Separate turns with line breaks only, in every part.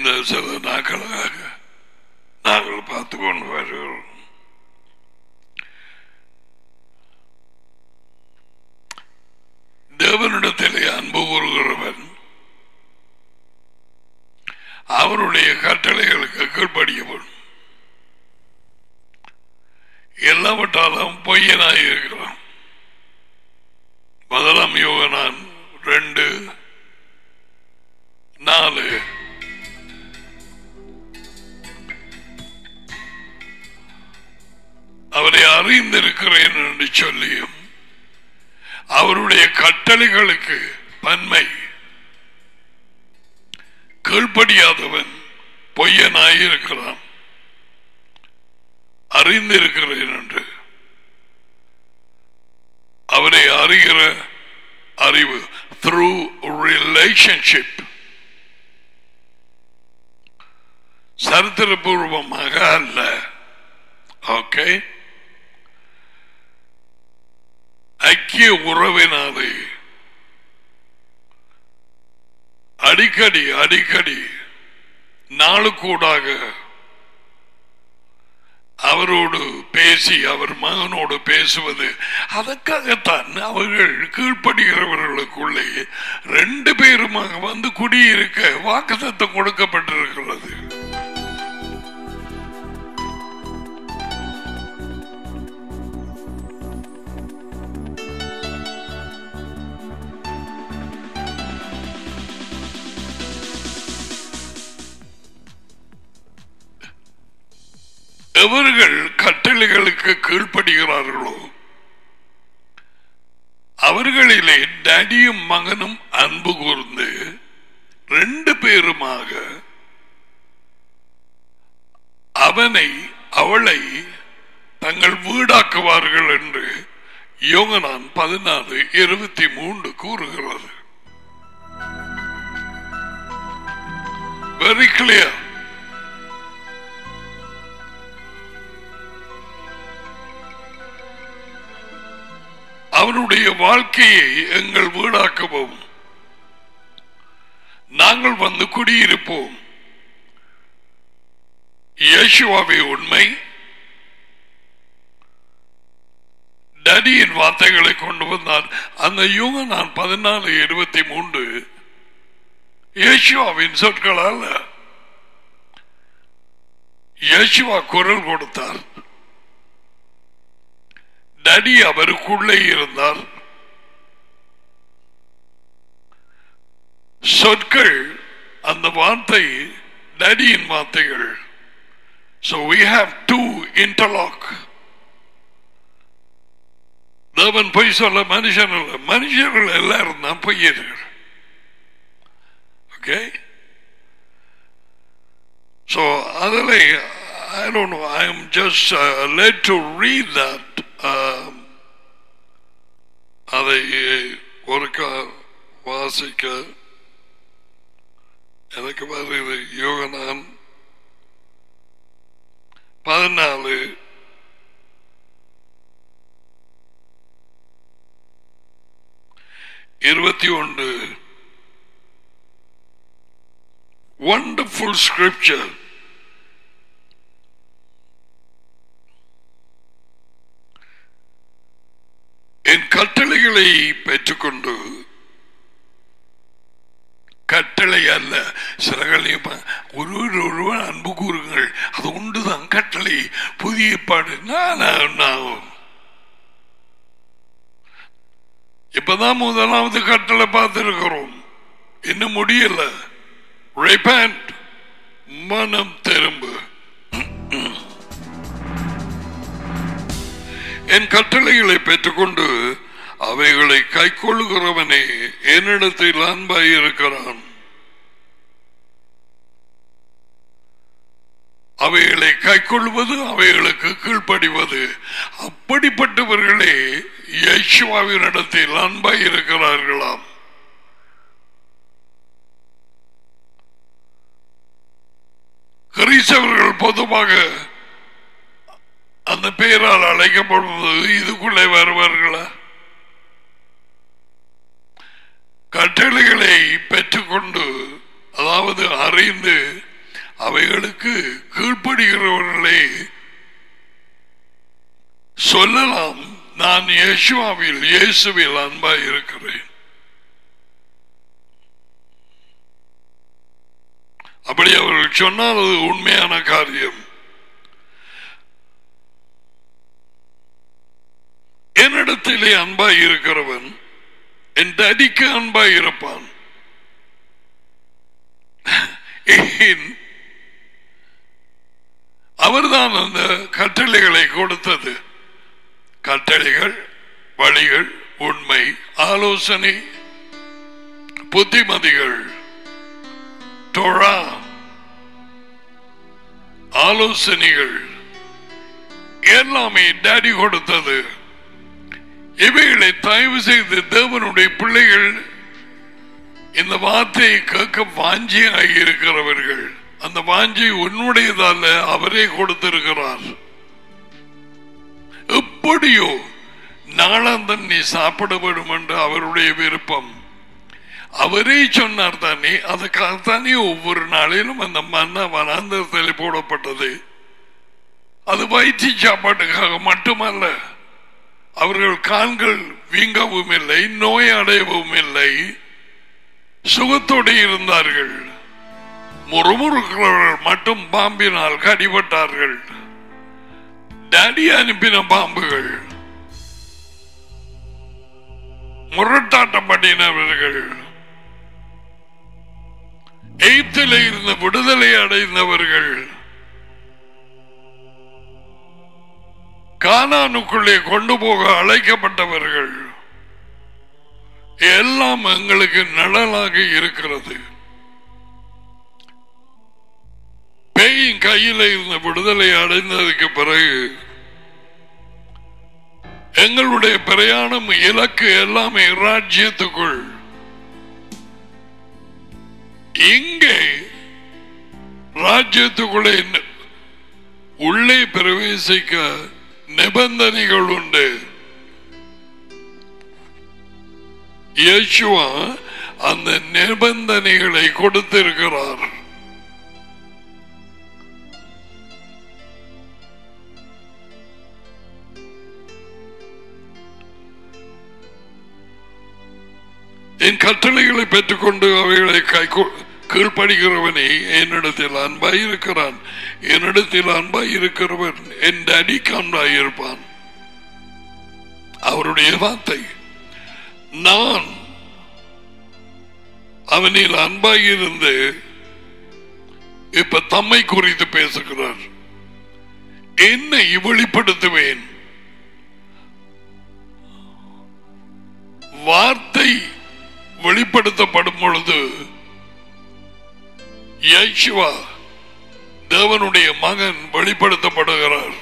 இந்த சில நாட்களாக நாங்கள் பார்த்து கொண்டு வருகிறோம் தேவனிடத்திலே அன்பு கூறுகிறவன் அவருடைய கட்டளைகளுக்கு கீழ்ப்படியவன் எல்லாவற்றாலும் பொய்யனாய் இருக்கிறான் முதலாம் யோகனான் ரெண்டு நாலு அவரை அறிந்திருக்கிறேன் என்று சொல்லியும் அவருடைய கட்டளைகளுக்கு பன்மை கீழ்ப்படியாதவன் பொய்யனாயிருக்கிறான் அறிந்திருக்கிறேன் என்று அவரை அறிகிற அறிவு த்ரூ ரிலேஷன்ஷிப் சரித்திரபூர்வமாக அல்ல ஓகே ஐக்கிய உறவினாலே அடிக்கடி அடிக்கடி நாளுக்கூடாக அவரோடு பேசி அவர் மகனோடு பேசுவது அதற்காகத்தான் அவர்கள் கீழ்ப்படுகிறவர்களுக்குள்ளே ரெண்டு பேருமாக வந்து குடியிருக்க வாக்குத்தத்தம் கொடுக்கப்பட்டிருக்கிறது எவர்கள் கட்டளைகளுக்கு கீழ்ப்படுகிறார்களோ அவர்களிலே டடியும் மகனும் அன்பு கூர்ந்து ரெண்டு பேருமாக அவனை அவளை தங்கள் வீடாக்குவார்கள் என்று யோகனான் பதினாலு இருபத்தி மூன்று கூறுகிறது வெரி கிளியர் அவனுடைய வாழ்க்கையை எங்கள் வீடாக்கவும் நாங்கள் வந்து குடியிருப்போம் இயேசுவாவே உண்மை டடியின் வார்த்தைகளை கொண்டு வந்தார் அந்த யுக நான் பதினாலு இருபத்தி மூன்று இயேசுவாவின் சொற்கள் அல்ல இயேசுவா குரல் கொடுத்தார் டடி அவருக்குள்ளே இருந்தார் சொற்கள் அந்த வார்த்தை டடியின் வார்த்தைகள் So we have two interlock. தேவன் பொய் சொல்ல மனுஷன் அல்ல மனுஷர்கள் எல்லாரும் தான் பொய்யர்கள் ஓகே ஸோ அதில் I don't know, I am just uh, led to read that. Um, அதை ஒருக்கா வாசிக்க எனக்கு வருது யோகனான் பதினாலு இருபத்தி ஒன்று wonderful scripture என் கட்டளைகளை பெற்றுக்கொண்டு கட்டளை அல்ல சிலகளையும் ஒருவர் ஒருவன் அன்பு கூறுங்கள் அது உண்டுதான் கட்டளை புதிய பாடு நான் இப்பதான் முதலாவது கட்டளை பார்த்திருக்கிறோம் இன்னும் முடியல repent மனம் திரும்பு என் கட்டளைகளை பெற்றுக்கொண்டு அவைகளை கைக்கொள்ளுகிறவனே என்னிடத்தில் அன்பாய் இருக்கிறான் அவைகளை கைக்கொள்வது அவைகளுக்கு கீழ்ப்படிவது அப்படிப்பட்டவர்களே யேசுவாவின் இடத்தில் அன்பாய் இருக்கிறார்களாம் கிறிஸ்தவர்கள் பொதுவாக அந்த பெயரால் அழைக்கப்படுவது இதுக்குள்ளே வருவார்களா கட்டளைகளை பெற்றுக்கொண்டு அதாவது அறிந்து அவைகளுக்கு கீழ்ப்படுகிறவர்களே சொல்லலாம் நான் இயேசுவாவில் இயேசுவில் அன்பாய் இருக்கிறேன் அப்படி அவர்கள் சொன்னால் அது உண்மையான காரியம் என்னிடத்திலே அன்பாய் இருக்கிறவன் என் டடிக்கு அன்பாய் இருப்பான் ஏன் அவர்தான் அந்த கட்டளைகளை கொடுத்தது கட்டளைகள் வழிகள் உண்மை ஆலோசனை புத்திமதிகள் தோழா ஆலோசனைகள் எல்லாமே டாடி கொடுத்தது இவைகளை தயவு செய்து தேவனுடைய பிள்ளைகள் இந்த வார்த்தையை கேட்க வாஞ்சியாகி இருக்கிறவர்கள் அந்த வாஞ்சி உன்னுடையதல்ல அவரே கொடுத்திருக்கிறார் எப்படியோ நாளாந்தன் நீ சாப்பிட வேண்டும் என்று அவருடைய விருப்பம் அவரே சொன்னார் தானே அதுக்காகத்தானே ஒவ்வொரு நாளிலும் அந்த மன்னா வனாந்தரத்தில் போடப்பட்டது அது வயிற்று சாப்பாட்டுக்காக மட்டுமல்ல அவர்கள் கால்கள் வீங்கவும் இல்லை நோய் அடையவும் இல்லை சுகத்தோடு இருந்தார்கள் முறுமுறுக்கிறவர்கள் மட்டும் பாம்பினால் கடிபட்டார்கள் டாடி அனுப்பின பாம்புகள் முரட்டாட்டம் பண்ணினவர்கள் எய்த்தில் இருந்த விடுதலை அடைந்தவர்கள் கானானுக்குள்ளே கொண்டு போக அழைக்கப்பட்டவர்கள் எல்லாம் எங்களுக்கு நிழலாக இருக்கிறது பேயின் கையில இருந்த விடுதலை அடைந்ததுக்கு பிறகு எங்களுடைய பிரயாணம் இலக்கு எல்லாமே ராஜ்யத்துக்குள் இங்கே ராஜ்யத்துக்குள்ளே ந- உள்ளே பிரவேசிக்க நிபந்தனைகள் உண்டு இயேசுவா அந்த நிபந்தனைகளை கொடுத்திருக்கிறார் என் கட்டளைகளை பெற்றுக்கொண்டு அவைகளை கை கீழ்ப்படுகிறவனே என்னிடத்தில் அன்பாய் இருக்கிறான் என்னிடத்தில் அன்பாய் இருக்கிறவன் என் அடிக்கு அன்பாய் இருப்பான் அவருடைய வார்த்தை நான் அவனில் அன்பாய் இருந்து இப்ப தம்மை குறித்து பேசுகிறார் என்னை வெளிப்படுத்துவேன் வார்த்தை வெளிப்படுத்தப்படும் பொழுது யேசுவா தேவனுடைய மகன் வெளிப்படுத்தப்படுகிறார்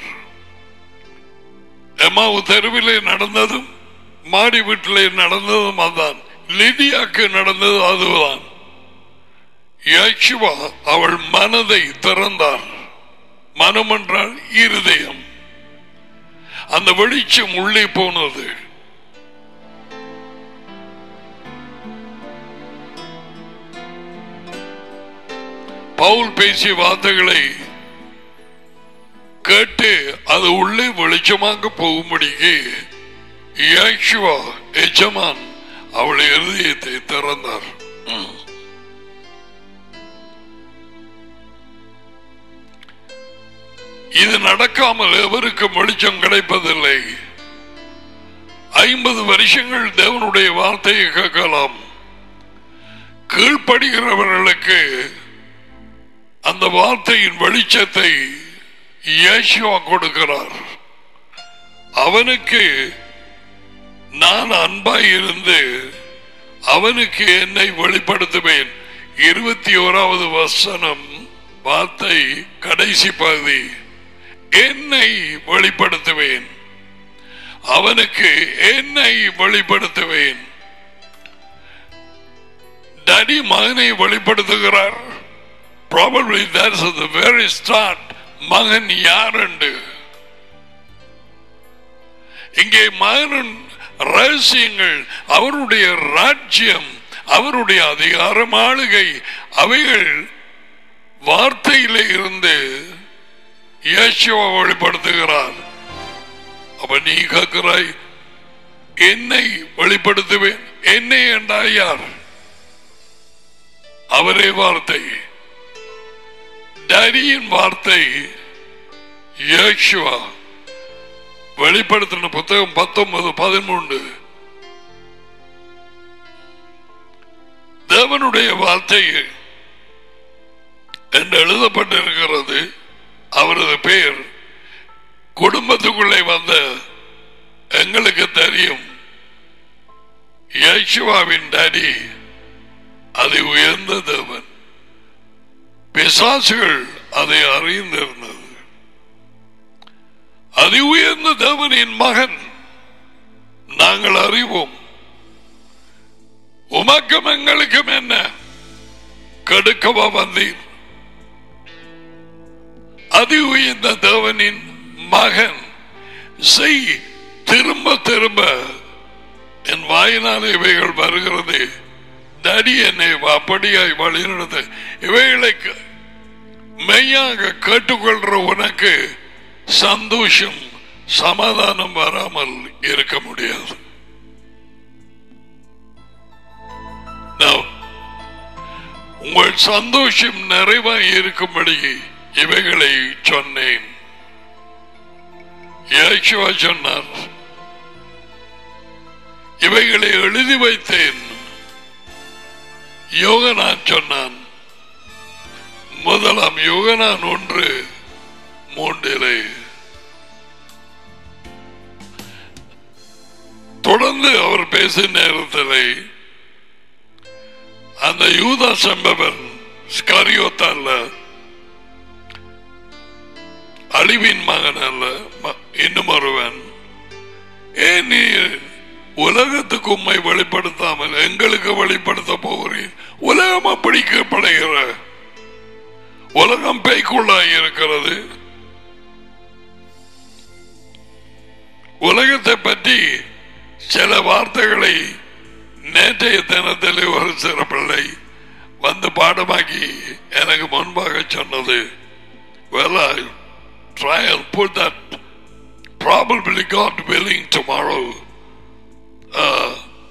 எம்மாவு தெருவிலே நடந்ததும் மாடி வீட்டிலே நடந்ததும் அதான் லிதியாக்கு நடந்தது அதுதான் யேசுவா அவள் மனதை திறந்தார் மனம் என்றால் இருதயம் அந்த வெளிச்சம் உள்ளே போனது பவுல் பேசிய வார்த்தைகளை கேட்டு அது உள்ளே வெளிச்சமாக போகும்படிக்கு யேசுவா எஜமான் அவள் இருதயத்தை திறந்தார் ம். இது நடக்காமல் எவருக்கும் வெளிச்சம் கிடைப்பதில்லை ஐம்பது வருஷங்கள் தேவனுடைய வார்த்தையை கேட்கலாம் கீழ்ப்படுகிறவர்களுக்கு அந்த வார்த்தையின் வெளிச்சத்தை இயேசுவா கொடுக்கிறார் அவனுக்கு நான் அன்பாய் இருந்து அவனுக்கு என்னை வெளிப்படுத்துவேன் இருபத்தி ஓராவது வசனம் வார்த்தை கடைசி பகுதி என்னை வெளிப்படுத்துவேன் அவனுக்கு என்னை வெளிப்படுத்துவேன் டடி மகனை வெளிப்படுத்துகிறார் probably that's at the very start மகன் யார் என்று இங்கே மகனின் ரகசியங்கள் அவருடைய ராஜ்யம் அவருடைய அதிகாரம் ஆளுகை அவைகள் வார்த்தையிலே இருந்து இயேசுவை வெளிப்படுத்துகிறார் அப்ப நீ கேட்கிறாய் என்னை வெளிப்படுத்துவேன் என்னை என்றா யார் அவரே வார்த்தை டேடியின் வார்த்தை இயேசுவா வெளிப்படுத்தின புத்தகம் பத்தொன்பது பதிமூன்று தேவனுடைய வார்த்தை என்று எழுதப்பட்டிருக்கிறது அவரது பெயர் குடும்பத்துக்குள்ளே வந்த எங்களுக்கு தெரியும் யேசுவாவின் டாடி அதை உயர்ந்த தேவன் பிசாசுகள் அதை அறிந்திருந்தது அதி உயர்ந்த தேவனின் மகன் நாங்கள் அறிவோம் உமக்கும் எங்களுக்கும் என்ன கடுக்கவா வந்தீர் அதி உயர்ந்த தேவனின் மகன் செய் திரும்ப திரும்ப என் வாயினால் இவைகள் வருகிறது தடி என்னை அப்படியாய் வழிநடத்த இவைகளை க- மெய்யாக கேட்டுக்கொள்ற உனக்கு சந்தோஷம் சமாதானம் வராமல் இருக்க முடியாது Now, உங்கள் சந்தோஷம் நிறைவாய் இருக்கும்படி இவைகளை சொன்னேன் இயேசுவா சொன்னார் இவைகளை எழுதி வைத்தேன் யோகனான் சொன்னான் முதலாம் யோகனான் ஒன்று மூன்றிலே தொடர்ந்து அவர் பேசும் நேரத்திலே அந்த யூதா சம்பவன் ஸ்காரியோத்தால அழிவின் மகன் அல்ல ம- இன்னும் ஒருவன் ஏன் நீ உலகத்துக்கு உண்மை வெளிப்படுத்தாமல் எங்களுக்கு வெளிப்படுத்த போகிறீர் உலகம் அப்படி கீழ்ப்படைகிற உலகம் பேய்க்குள்ளாய் இருக்கிறது உலகத்தை பற்றி சில வார்த்தைகளை நேற்றைய தினத்தில் ஒரு சிறு பிள்ளை வந்து பாடமாக்கி எனக்கு முன்பாக சொன்னது well I try and put that probably God willing tomorrow uh,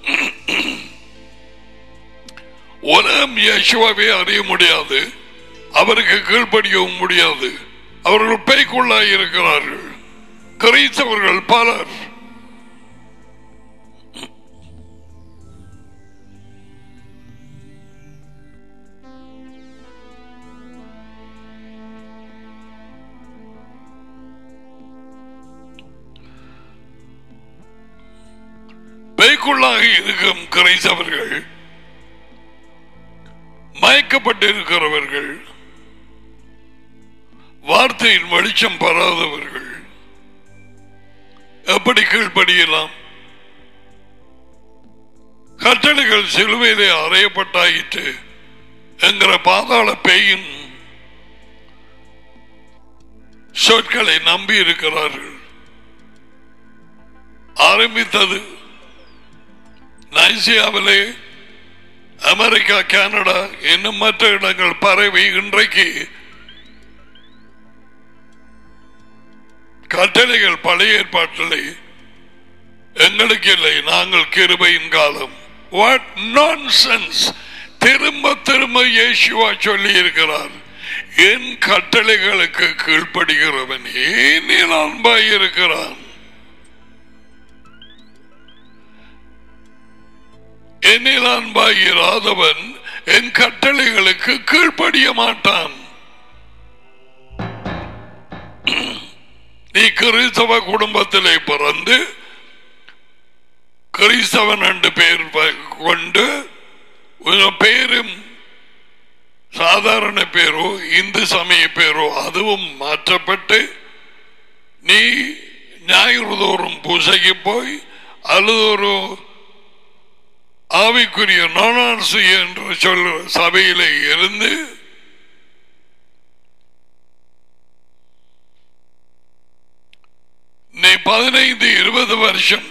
உலகம் யேசுவாவே அறிய முடியாது அவருக்கு கீழ்ப்படியவும் முடியாது அவர்கள் பேய்க்குள்ளாய் இருக்கிறார்கள் கிறிஸ்தவர்கள் பலர் பேய்க்குள்ளாக இருக்கும் கிரைசவர்கள் மயக்கப்பட்டு இருக்கிறவர்கள் வார்த்தையின் வெளிச்சம் பெறாதவர்கள் எப்படி கீழ்ப்படியலாம் கட்டளைகள் சிலுவையிலே அறையப்பட்டாயிற்று என்கிற பாதாள பேயின் சொற்களை நம்பி இருக்கிறார்கள் ஆரம்பித்தது நைசியாவிலே அமெரிக்கா கனடா இன்னும் மற்ற இடங்கள் பரவி இன்றைக்கு கட்டளைகள் பழைய ஏற்பாட்டிலே எங்களுக்கு இல்லை நாங்கள் கிருபையின் காலம் வாட் நான்சென்ஸ் திரும்ப திரும்ப இயேசுவா சொல்லி இருக்கிறார் என் கட்டளைகளுக்கு கீழ்ப்படுகிறவன் ஏனில் அன்பாய் இருக்கிறான் என்னில் அன்பாய் இராதவன் என் கட்டளைகளுக்கு கீழ்ப்படிய மாட்டான் நீ கிறிஸ்தவ குடும்பத்திலே பிறந்து கிறிஸ்தவன் என்று பெயர் ப- கொண்டு உன் பேரும் சாதாரண பேரோ இந்து சமய பேரோ அதுவும் மாற்றப்பட்டு நீ ஞாயிறு தோறும் பூசைக்கு போய் அல்லது ஒரு ஆவிக்குரிய நானான்சு என்று சொல்ற சபையிலே இருந்து நீ பதினைந்து இருபது வருஷம்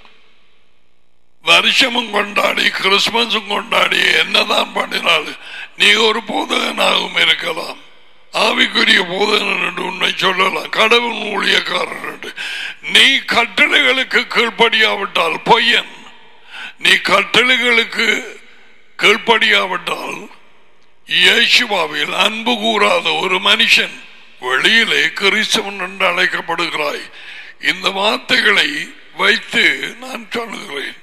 வருஷமும் கொண்டாடி கிறிஸ்துமஸும் கொண்டாடி என்னதான் பண்ணினாலும் நீ ஒரு போதகனாகவும் இருக்கலாம் ஆவிக்குரிய போதனன் என்று உன்னை சொல்லலாம் கடவுள் ஊழியக்காரன் என்று நீ கட்டளைகளுக்கு கீழ்ப்படியாவிட்டால் பொய்யன் நீ கட்டளைகளுக்கு கீழ்ப்படியாவிட்டால் இயேசுவாவில் அன்பு கூறாத ஒரு மனுஷன் வெளியிலே கிறிஸ்தவன் என்று அழைக்கப்படுகிறாய் இந்த வார்த்தைகளை வைத்து நான் சொல்லுகிறேன்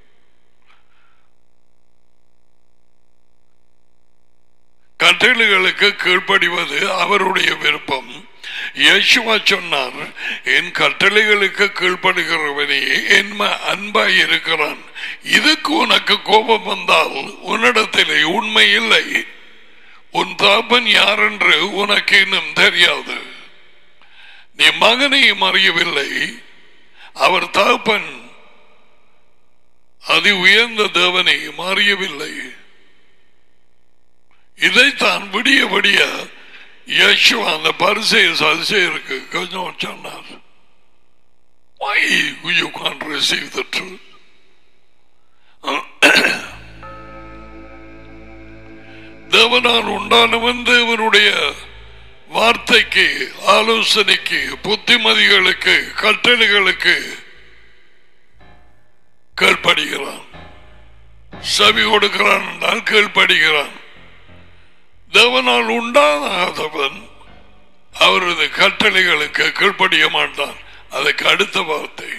கட்டளைகளுக்கு கீழ்ப்படிவது அவருடைய விருப்பம் யேசுவா சொன்னார் என் கட்டளைகளுக்கு கீழ்ப்படுகிறவனே என் அன்பாய் இருக்கிறான் இதுக்கு உனக்கு கோபம் வந்தால் உன்னிடத்திலே உண்மை இல்லை உன் தாப்பன் யார் என்று உனக்கு இன்னும் தெரியாது நீ மகனையும் அறியவில்லை அவர் தாப்பன் அதி உயர்ந்த தேவனையும் அறியவில்லை இதைத்தான் விடிய விடிய யேசு அந்த பரிசை சதிசேருக்கு கொஞ்சம் சொன்னார் Why you can't receive the truth? தேவனால் உண்டானவன் தேவனுடைய வார்த்தைக்கு ஆலோசனைக்கு புத்திமதிகளுக்கு கட்டளைகளுக்கு கீழ்ப்படுகிறான் செவி கொடுக்கிறான் என்றால் கீழ்ப்படுகிறான் தேவனால் உண்டானவன் அவரது கட்டளைகளுக்கு கீழ்ப்படிய மாட்டான் அதுக்கு அடுத்த வார்த்தை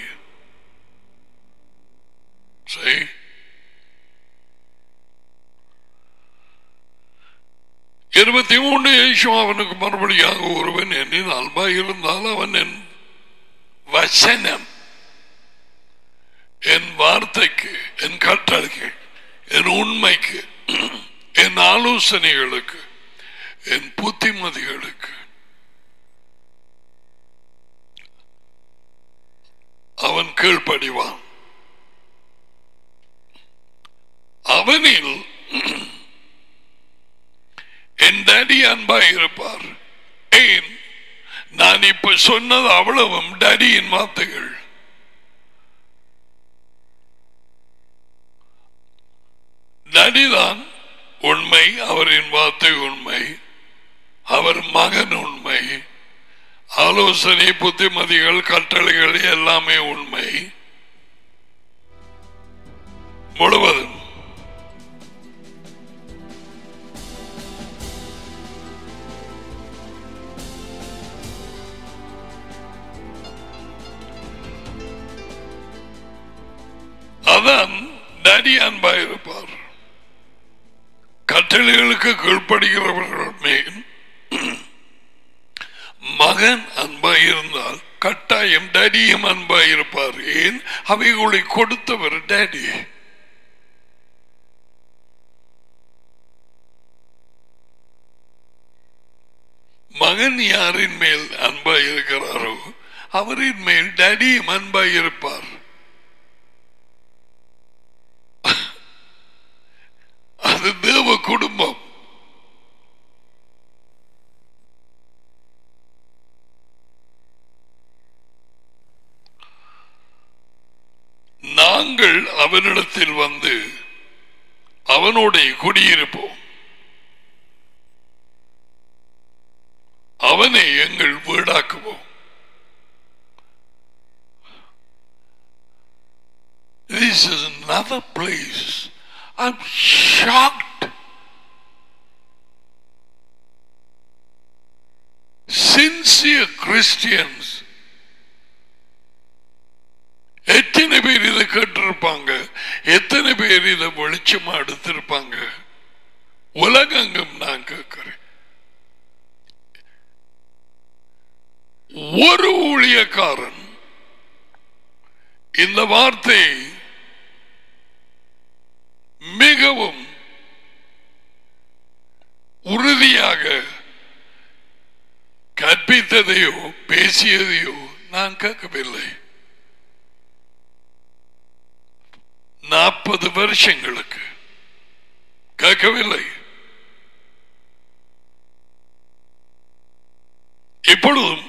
சரி இருபத்தி மூன்று யேசு அவனுக்கு மறுபடியாக ஒருவன் எண்ணின் அல்பா இருந்தால் அவன் என் வசனம் என் வார்த்தைக்கு என் கட்டளைக்கு என் உண்மைக்கு என் ஆலோசனைகளுக்கு என் புத்திமதிகளுக்கு அவன் கீழ்ப்படிவான் அவனில் என் டேடி அன்பாய் இருப்பார் ஏன் நான் இப்ப சொன்னது அவ்வளவும் டேடியின் வார்த்தைகள் டேடிதான் உண்மை அவரின் வார்த்தை உண்மை அவர் மகன் உண்மை ஆலோசனை புத்திமதிகள் கட்டளைகள் எல்லாமே உண்மை முழுவதும் அதான் டேடி அன்பாயிருப்பார் கட்டளைகளுக்கு கீழ்ப்படுகிறவர்கள் மேல் மகன் அன்பாயிருந்தால் கட்டாயம் டேடியும் அன்பாயிருப்பார் ஏன் அவைகளை கொடுத்தவர் டேடி மகன் யாரின் மேல் அன்பாயிருக்கிறாரோ அவரின் மேல் டேடியும் அன்பாயிருப்பார் அது தேவ குடும்பம் நாங்கள் அவனிடத்தில் வந்து அவனோட குடியிருப்போம் அவனை எங்கள் வீடாக்குவோம் This is another place. I'm shocked. Sincere Christians எத்தனை பேர் இதை கேட்டிருப்பாங்க எத்தனை பேர் இதை வெளிச்சமா எடுத்திருப்பாங்க உலகங்கும் நான் கேட்கிறேன் ஒரு ஊழியக்காரன் இந்த வார்த்தை மிகவும் உறுதியாக கற்பித்ததையோ பேசியதையோ நான் கேட்கவில்லை நாற்பது வருஷங்களுக்கு கேட்கவில்லை இப்பொழுதும்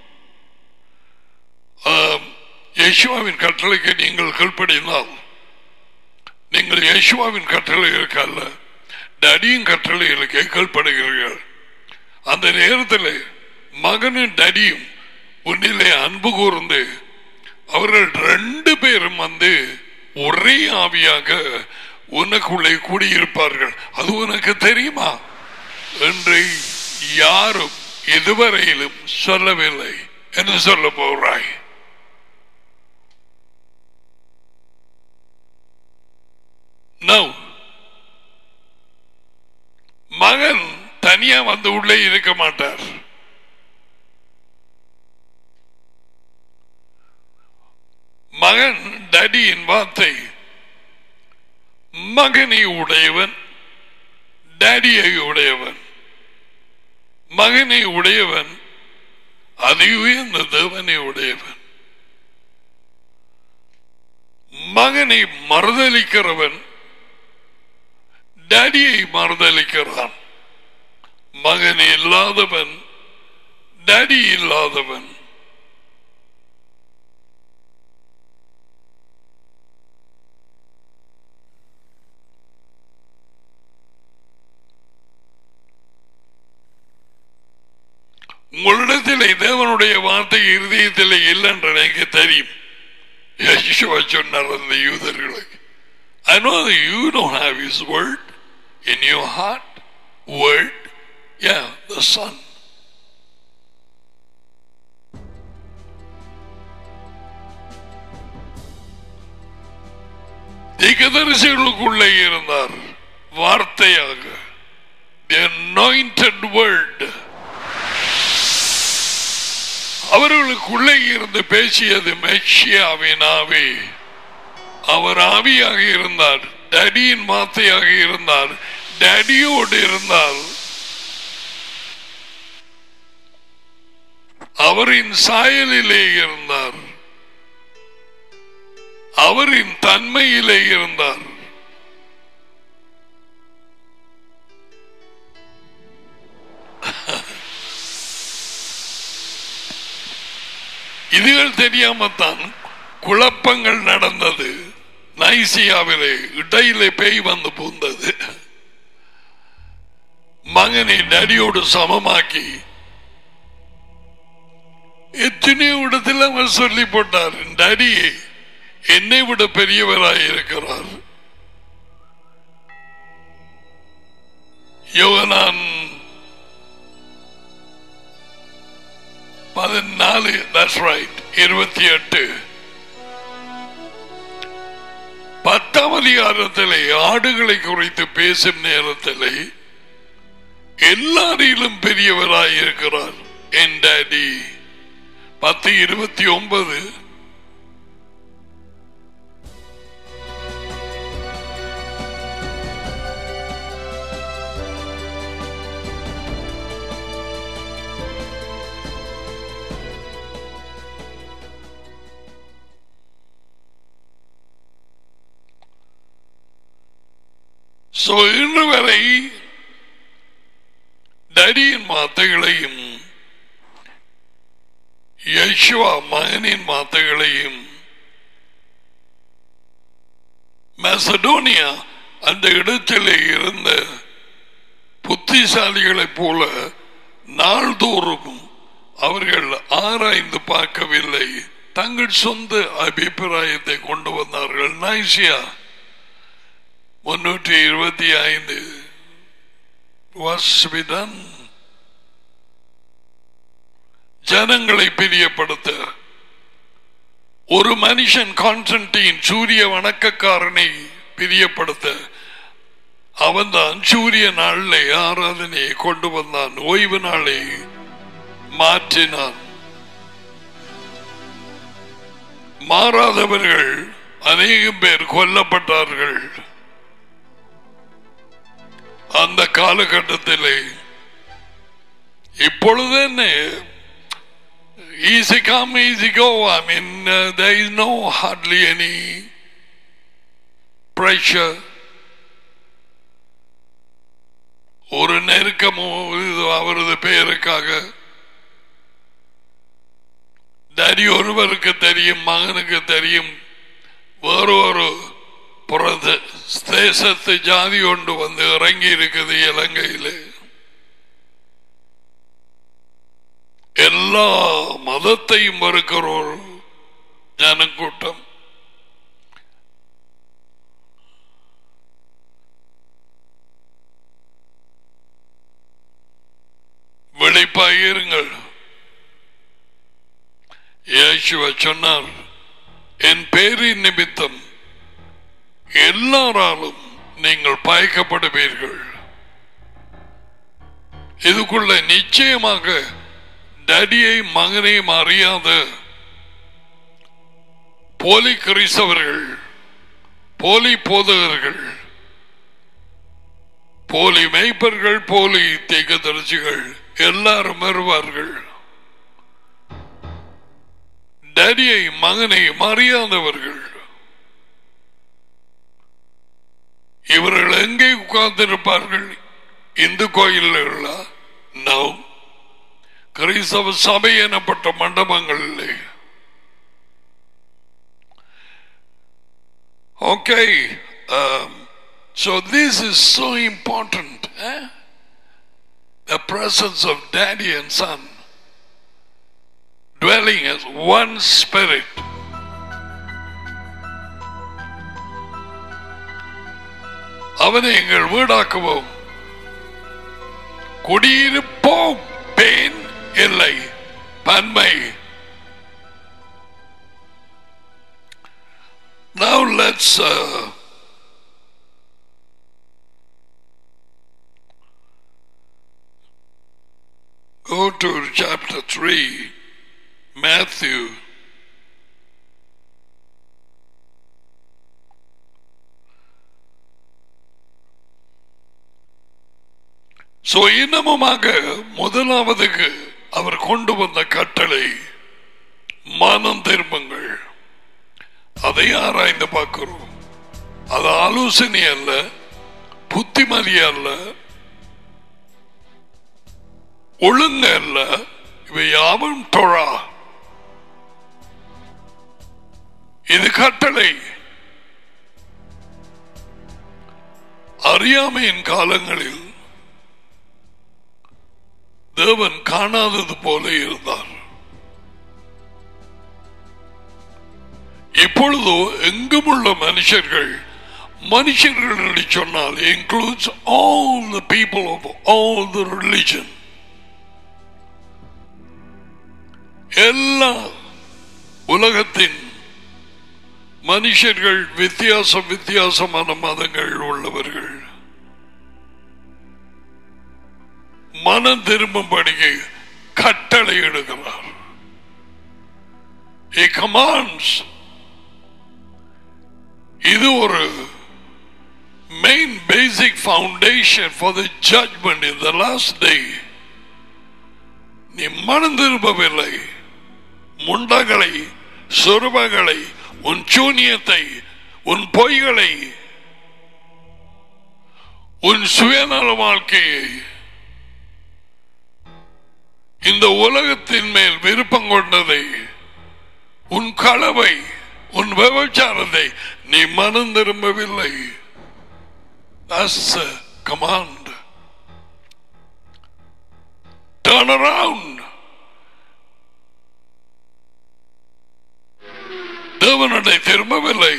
ஆம், யேசுவாவின் கட்டளைக்கு நீங்கள் கீழ்ப்படினால் நீங்கள் யேசுவாவின் கட்டளைகளுக்கு அல்ல டடியின் கட்டளைகளுக்கு கீழ்ப்படுகிறீர்கள் அந்த நேரத்தில் மகனும் டடியும் உன்னிலே அன்பு கூர்ந்து அவர்கள் ரெண்டு பேரும் வந்து ஒரே ஆவியாக உனக்குள்ளே கூடியிருப்பார்கள் அது உனக்கு தெரியுமா என்று யாரும் இதுவரையிலும் சொல்லவில்லை என்று சொல்ல போகிறாய் No. மகன் தனியா வந்து உள்ளே இருக்க மாட்டார் மகன் டடியின் வார்த்தை மகனை உடையவன் டேடியை உடையவன் மகனை உடையவன் அதி உயர்ந்த தேவனை உடையவன் மகனை மறுதளிக்கிறவன் டேடியை மறுதளிக்கிறான் மகன் இல்லாதவன் டேடி இல்லாதவன் உங்களிடத்தில் தேவனுடைய வார்த்தை இருதயத்தில் இல்லை என்று எனக்கு தெரியும் யேசுவா சொன்னார் அந்த யூதர்களுக்கு I know that you don't have his word in your heart. Word? Yeah, the Son. திகதரிசிகளுக்குள்ளே இருந்தார் வார்த்தையாக the anointed word அவர்களுக்குள்ளே இருந்து பேசியது மெக்ஷியாவின் ஆவி அவர் ஆவியாக இருந்தார் டடியின் வார்த்தையாக இருந்தார் டடியோடு இருந்தால் அவரின் சாயலிலே இருந்தார் அவரின் தன்மையிலே இருந்தார் இதுகள் தெரியாமத்தான் குழப்பங்கள் நடந்தது நைசியாவிலே இடையிலே பேய் வந்து பூந்தது மகனை நடியோடு சமமாக்கி எத்தனையோ இடத்தில் அவர் சொல்லி போட்டார் டடி என்னை விட பெரியவராய் இருக்கிறார் யோகனான் பதினாலு that's right இருபத்தி எட்டு பத்தாம் அதிகாரத்திலே ஆடுகளை குறித்து பேசும் நேரத்திலே எல்லாரிலும் பெரியவராய் இருக்கிறார் என் டாடி பத்து இருபத்தி ஒன்பது So, இன்று வரை டடியின் வார்த்தைகளையும் யேசுவா மகனின் வார்த்தைகளையும் மெசடோனியா அந்த இடத்திலே இருந்த புத்திசாலிகளைப் போல நாள்தோறும் அவர்கள் ஆராய்ந்து பார்க்கவில்லை தங்கள் சொந்த அபிப்பிராயத்தை கொண்டு வந்தார்கள் நைசியா முன்னூற்றி இருபத்தி ஐந்து வஸ்விதன் ஜனங்களை பிரியப்படுத்த ஒரு மனுஷன் கான்ஸ்டன்டின் சூரிய வணக்கக்காரனை பிரியப்படுத்த அவன்தான் சூரிய நாளிலே ஆராதனையை கொண்டு வந்தான் ஓய்வு நாளை மாற்றினான் மாறாதவர்கள் அநேகம் பேர் கொல்லப்பட்டார்கள் அந்த காலகட்டத்திலே இப்பொழுது என்ன easy come easy go I mean uh, there is no hardly any pressure ஒரு நெருக்கமோ இது அவரது பெயருக்காக டரி ஒருவருக்கு தெரியும் மகனுக்கு தெரியும் வேறொரு புறத தேசத்து ஜாதி ஒன்று வந்து இறங்கி இருக்குது இலங்கையில் எல்லா மதத்தையும் மறுக்கிற ஒரு ஜனக்கூட்டம் வெளிப்பாயிருங்கள் இயேசுவ சொன்னார் என் பேரின் நிமித்தம் எல்லாராலும் நீங்கள் பயக்கப்படுவீர்கள் இதுக்குள்ள நிச்சயமாக டடியை மகனையும் அறியாத போலி கிறிஸ்தவர்கள் போலி போதகர்கள் போலி மெய்ப்பர்கள் போலி தீக்கதரிசிகள் எல்லாரும் வருவார்கள் டடியை மகனை அறியாதவர்கள் இவர்கள் எங்கே உட்கார்ந்திருப்பார்கள் இந்து கோயில்களா நோ கிறிஸ்தவ சபை எனப்பட்ட மண்டபங்களிலே Okay, um, so this is so important. Eh? The presence of daddy and son dwelling as one spirit. அவனை எங்கள் வீடாக்குவோம் குடியிருப்போம் பேன் இல்லை பன்மை Now let's uh, go to chapter 3, Matthew. So, இன்னமுமாக முதலாவதுக்கு அவர் கொண்டு வந்த கட்டளை மனம் திரும்புங்கள் அதை ஆராய்ந்து பார்க்கிறோம் அது ஆலோசனை அல்ல புத்திமதி அல்ல ஒழுங்கு அல்ல இவை யாவும் தொழா இது கட்டளை அறியாமையின் காலங்களில் தேவன் காணாதது போல இருந்தார் இப்பொழுதோ எங்கும் உள்ள மனுஷர்கள் மனுஷர்கள் என்று சொன்னால் includes all the people of all the religion எல்லா உலகத்தின் மனுஷர்கள் வித்தியாசம் வித்தியாசமான மதங்கள் உள்ளவர்கள் மனம் திரும்பும்படிக்கு கட்டளை எடுக்கிறார் He commands இது ஒரு main basic foundation for the judgment in the last day நீ மனம் திரும்பவில்லை முண்டங்களை சொருபங்களை உன் சூனியத்தை உன் பொய்களை உன் சுயநல வாழ்க்கையை இந்த உலகத்தின் மேல் விருப்பம் கொண்டதை உன் களவை உன் விபச்சாரத்தை நீ மனம் திரும்பவில்லை That's the command. Turn around. தேவனுடைய திரும்பவில்லை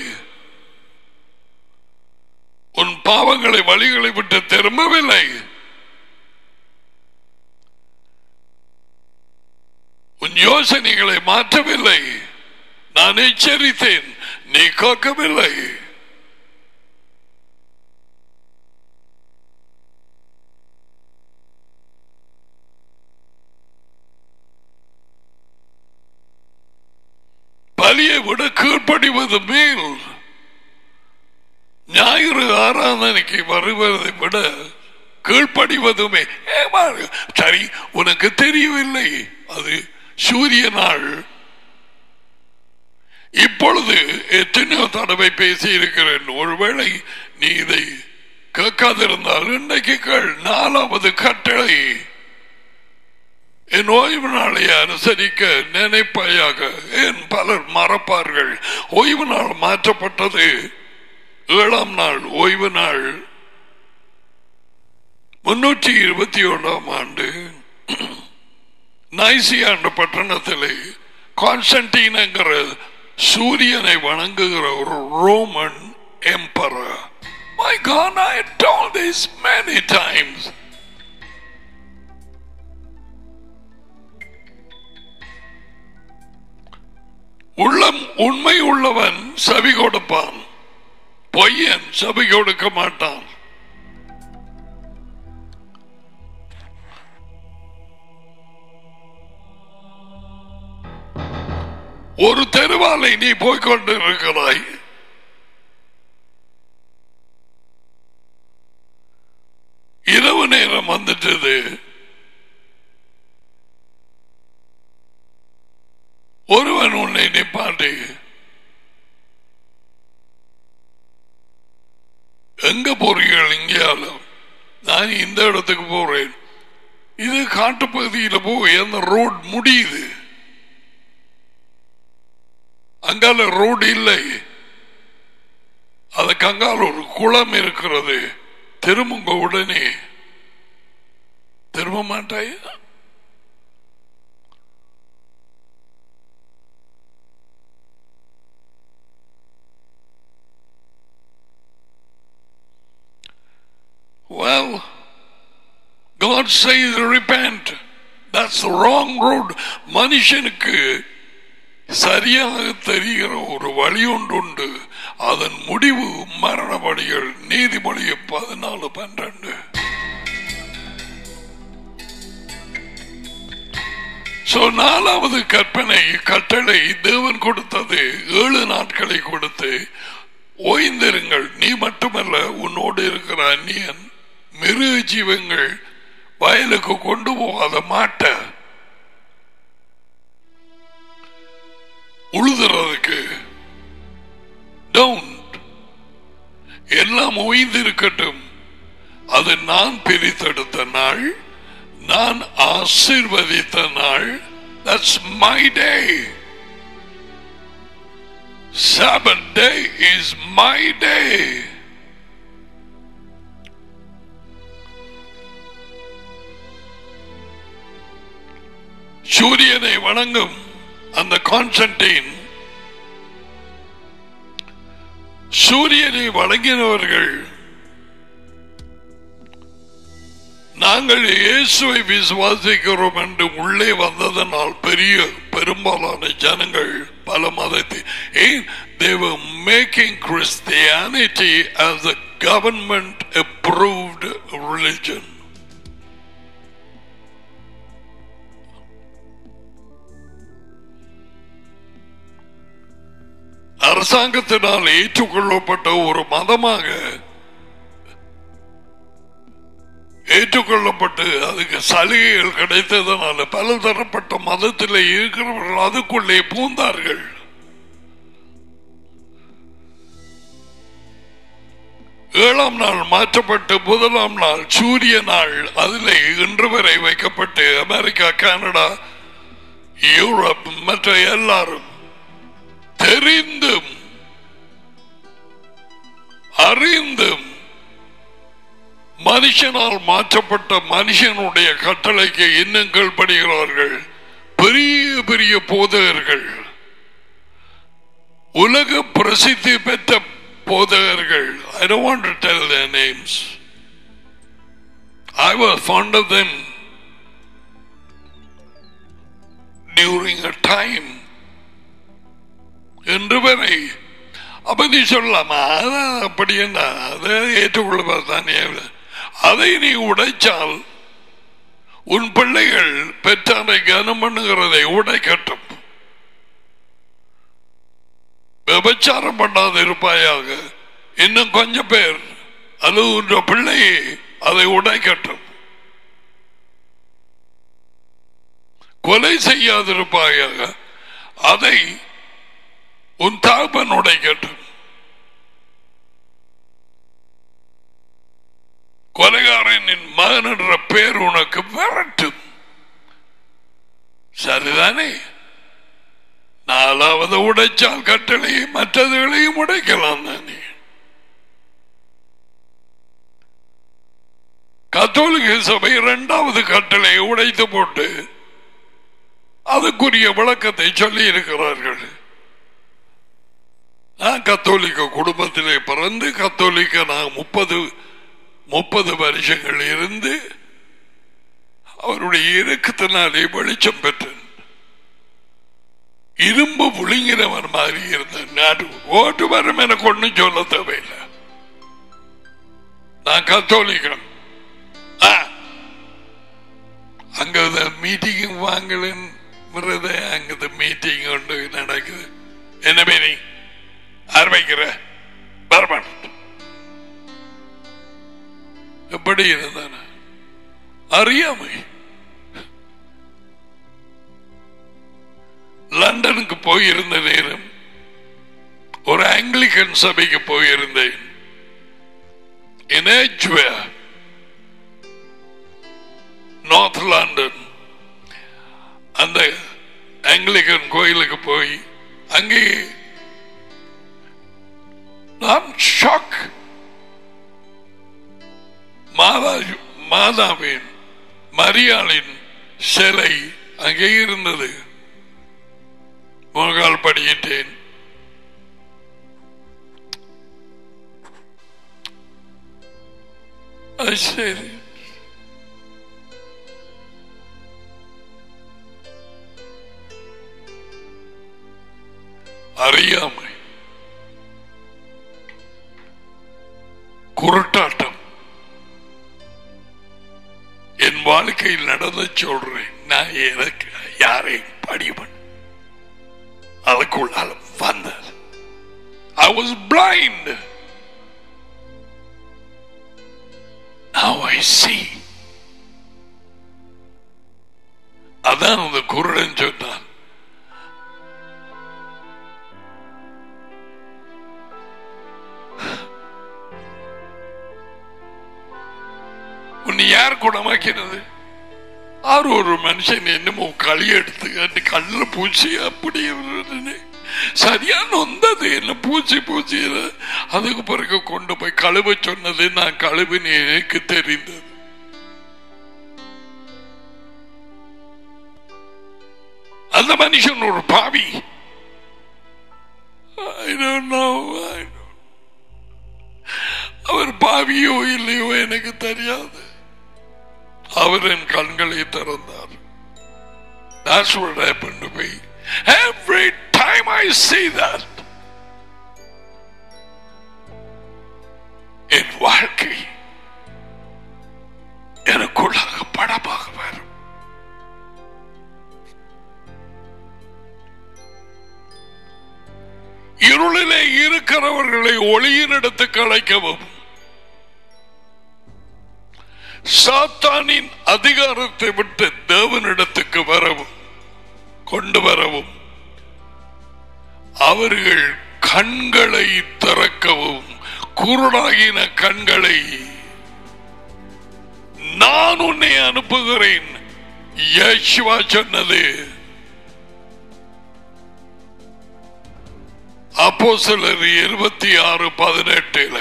உன் பாவங்களை வழிகளை விட்டு திரும்பவில்லை உன் யோசனைகளை மாற்றவில்லை நான் எச்சரித்தேன் நீ காக்கவில்லை பலியை விட கீழ்ப்படிவது மேல் ஞாயிறு ஆராதனைக்கு வருவதை விட கீழ்ப்படிவதுமே ஏமா, சரி உனக்கு தெரியவில்லை அது சூரிய நாள் இப்பொழுது எத்தனையோ தடவை பேசி இருக்கிறேன் ஒருவேளை நீ இதை கேட்காதிருந்தால் இன்றைக்கு கேள் நாலாவது கட்டளை என் ஓய்வு நாளை அனுசரிக்க நினைப்பாயாக ஏன் பலர் மறப்பார்கள் ஓய்வு நாள் மாற்றப்பட்டது ஏழாம் நாள் ஓய்வு நாள் முன்னூற்றி இருபத்தி ஒன்றாம் ஆண்டு நைசியா என்ற பட்டணத்திலே கான்ஸ்டன்டீன்ங்கிற சூரியனை வணங்குகிற ஒரு Roman emperor My God, I told this many times. உள்ளம் உண்மை உள்ளவன் செவி கொடுப்பான் பொய்யன் செவி கொடுக்க மாட்டான் ஒரு தெருவாலை நீ போய்கொண்டு இருக்கிறாய் இரவு நேரம் வந்துட்டது ஒருவன் உன்னை நிப்பாட்டி எங்க போறீர்கள் இங்கேயாலும் நான் இந்த இடத்துக்கு போறேன் இது காட்டுப்பகுதியில் போய் அந்த ரோட் முடியுது அங்கால ரோடு இல்லை அதுக்கு அங்கால ஒரு குளம் இருக்கிறது திரும்புங்க உடனே திரும்ப மாட்டாய் Well, God says repent. That's the wrong road. மனுஷனுக்கு சரியாக தெரிகிற ஒரு வழி ஒன்று உண்டு அதன் முடிவு மரண வழிகள் நீதிமொழி பதினாலு பன்னிரண்டு சோ நாலாவது கற்பனை கட்டளை தேவன் கொடுத்தது ஏழு நாட்களை கொடுத்து ஓய்ந்திருங்கள் நீ மட்டுமல்ல உன்னோடு இருக்கிற அந்நியன் மிருக ஜீவங்கள் வயலுக்கு கொண்டு போகாத மாட்ட உழுதுறதுக்கு டவுன்ட் எல்லாம் ஓய்ந்திருக்கட்டும் அது நான் பிரித்தெடுத்த நாள் நான் ஆசிர்வதித்த நாள் that's my day Sabbath day is my day. சூரியனை வணங்கும் அந்த கான்ஸ்டன்டைன் சூரியனை வணங்கினவர்கள் நாங்கள் இயேசுவை விசுவாசிக்கிறோம் என்று உள்ளே வந்ததனால் பெரிய பெரும்பாலான ஜனங்கள் பல மதத்தை ஏன் they were making Christianity as a government approved religion அரசாங்கத்தினால் ஏற்றுக்கொள்ளப்பட்ட ஒரு மதமாக ஏற்றுக்கொள்ளப்பட்டு அதுக்கு சலுகைகள் கிடைத்ததனால பல தரப்பட்ட மதத்தில் இருக்கிறவர்கள் அதுக்குள்ளே பூந்தார்கள் ஏழாம் நாள் மாற்றப்பட்டு முதலாம் நாள் சூரிய நாள் அதிலே இன்று வரை வைக்கப்பட்டு அமெரிக்கா கனடா யூரோப் மற்ற எல்லாரும் தெரிந்தும் அறிந்தும் மனுஷனால் மாற்றப்பட்ட மனுஷனுடைய கட்டளைக்கு இன்னும் கீழ்படுகிறார்கள் பெரிய பெரிய போதகர்கள் உலக பிரசித்தி பெற்ற போதகர்கள் I don't want to tell their names. I was fond of them during a time என்று வரை அப்ப நீ சொல்லலாமா அதான் அப்படி என்ன அதை ஏற்றுக்கொள்வது தானே அதை நீ உடைச்சால் உன் பிள்ளைகள் பெற்றாரை கனம் பண்ணுகிறதை உடைக்கட்டும் விபச்சாரம் பண்ணாது இருப்பாயாக இன்னும் கொஞ்சம் பேர் அது உன்ற பிள்ளையை அதை உடைக்கட்டும் கொலை செய்யாதிருப்பாயாக அதை உன் தாப்பன் உடைக்கட்டும் கொலைகாரனின் மகன் என்ற பேர் உனக்கு வரட்டும் சரிதானே நாலாவது உடைச்சால் கட்டளையை மற்றதுகளையும் உடைக்கலாம் தானே கத்தோலிக்க சபை இரண்டாவது கட்டளையை உடைத்து போட்டு அதுக்குரிய விளக்கத்தை சொல்லி இருக்கிறார்கள் நான் கத்தோலிக்க குடும்பத்திலே பிறந்து கத்தோலிக்க நான் முப்பது முப்பது வருஷங்கள் இருந்து அவருடைய இறக்கத்தினாலே வெளிச்சம் பெற்றேன் இரும்பு புளிங்கிறவன் மாதிரி இருந்தேன் நாட்டு ஓட்டு வரும் எனக்கு ஒன்றும் சொல்ல தேவையில்லை நான் கத்தோலிக்கன் ஆ. அங்க மீட்டிங் வாங்கலன் அங்க மீட்டிங் ஒன்று நடக்குது என்ன மீனிங் ஆரம்பிக்கிற பரமன் எப்படி இருந்தான அறியாமை லண்டனுக்கு போயிருந்த நேரம் ஒரு ஆங்கிலிக்கன் சபைக்கு போயிருந்தேன் in Edgware, நார்த் லண்டன் அந்த ஆங்கிலிக்கன் கோயிலுக்கு போய் அங்கே நான் ஷாக் மாதா மாதாவின் மரியாளின் சிலை அங்கே இருந்தது முகால் படியிட்டேன் அது சரி அறியாமை குருட்டாட்டம் என் வாழ்க்கையில் நடந்த சொல்றேன் நான் எனக்கு யாரையும் படிவன் அதுக்குள்ளால வந்தது I was blind. Now I see. அதான் அந்த குருடன் சொன்னான் உன்னை யார் குணமாக்கினது ஆறு ஒரு மனுஷன் என்னமோ களி எடுத்து கல்ல பூச்சி அப்படி சரியா நொந்தது என்ன பூச்சி பூச்சி அதுக்கு பிறகு கொண்டு போய் கழுவ சொன்னது நான் கழுவின எனக்கு தெரிந்தது அந்த மனுஷன் ஒரு பாவி I don't know. I don't அவர் பாவியோ இல்லையோ எனக்கு தெரியாது அவர் என் கண்களை திறந்தார் That's what happened to me. Every time I see that, என் வாழ்க்கை எனக்குள்ளாக படமாக வரும் இருளிலே இருக்கிறவர்களை ஒளியின் இடத்துக்கு அழைக்கவும் சாத்தானின் அதிகாரத்தை விட்டு தேவனிடத்துக்கு வரவும் கொண்டு வரவும் அவர்கள் கண்களை திறக்கவும் குருடாகின கண்களை நான் உன்னை அனுப்புகிறேன் யேசுவா சொன்னது அப்போ சிலர் இருபத்தி ஆறு பதினெட்டுல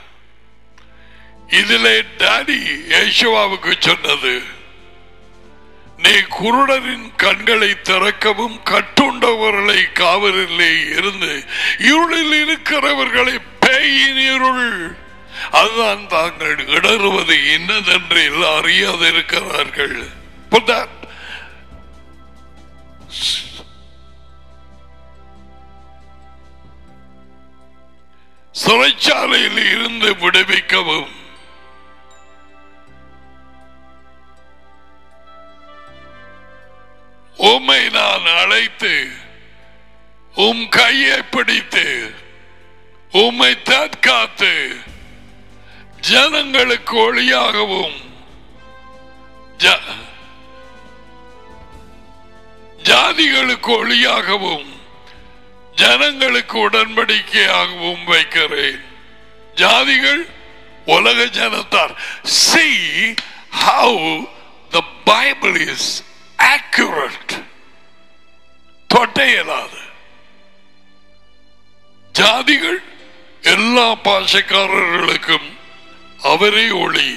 இதிலே டாடி யேசுவாவுக்கு சொன்னது நீ குருடரின் கண்களை திறக்கவும் கட்டுண்டவர்களை காவலிலே இருந்து இருளில் இருக்கிறவர்களை பேயின் இருள் அதுதான் தாங்கள் இடறுவது இன்னதென்று எல்லாம் அறியாது இருக்கிறார்கள் Put that. சிறைச்சாலையில் இருந்து விடுவிக்கவும் உம்மை நான் அழைத்து உம் கையை பிடித்து உம்மை தற்காத்து ஜனங்களுக்கு ஒளியாகவும் ஜ- ஜாதிகளுக்கு ஒளியாகவும் ஜனங்களுக்கு உடன்படிக்கையாகவும் வைக்கிறேன் ஜாதிகள் உலக ஜனத்தார் see how the bible is accurate தொட்ட இயலாது ஜாதிகள் எல்லா பாஷக்காரர்களுக்கும் அவரே ஒளி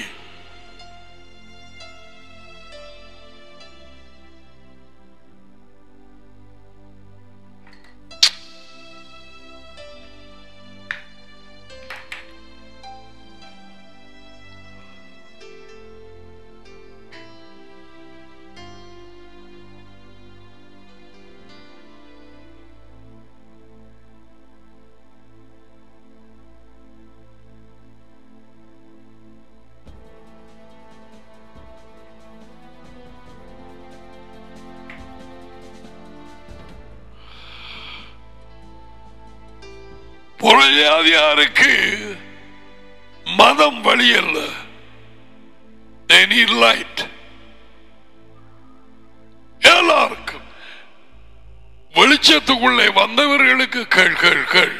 புறஜாதியாருக்கு மதம் வழி அல்ல They need light. எல்லாருக்கும் வெளிச்சத்துக்குள்ளே வந்தவர்களுக்கு கேள் கேள் கேள்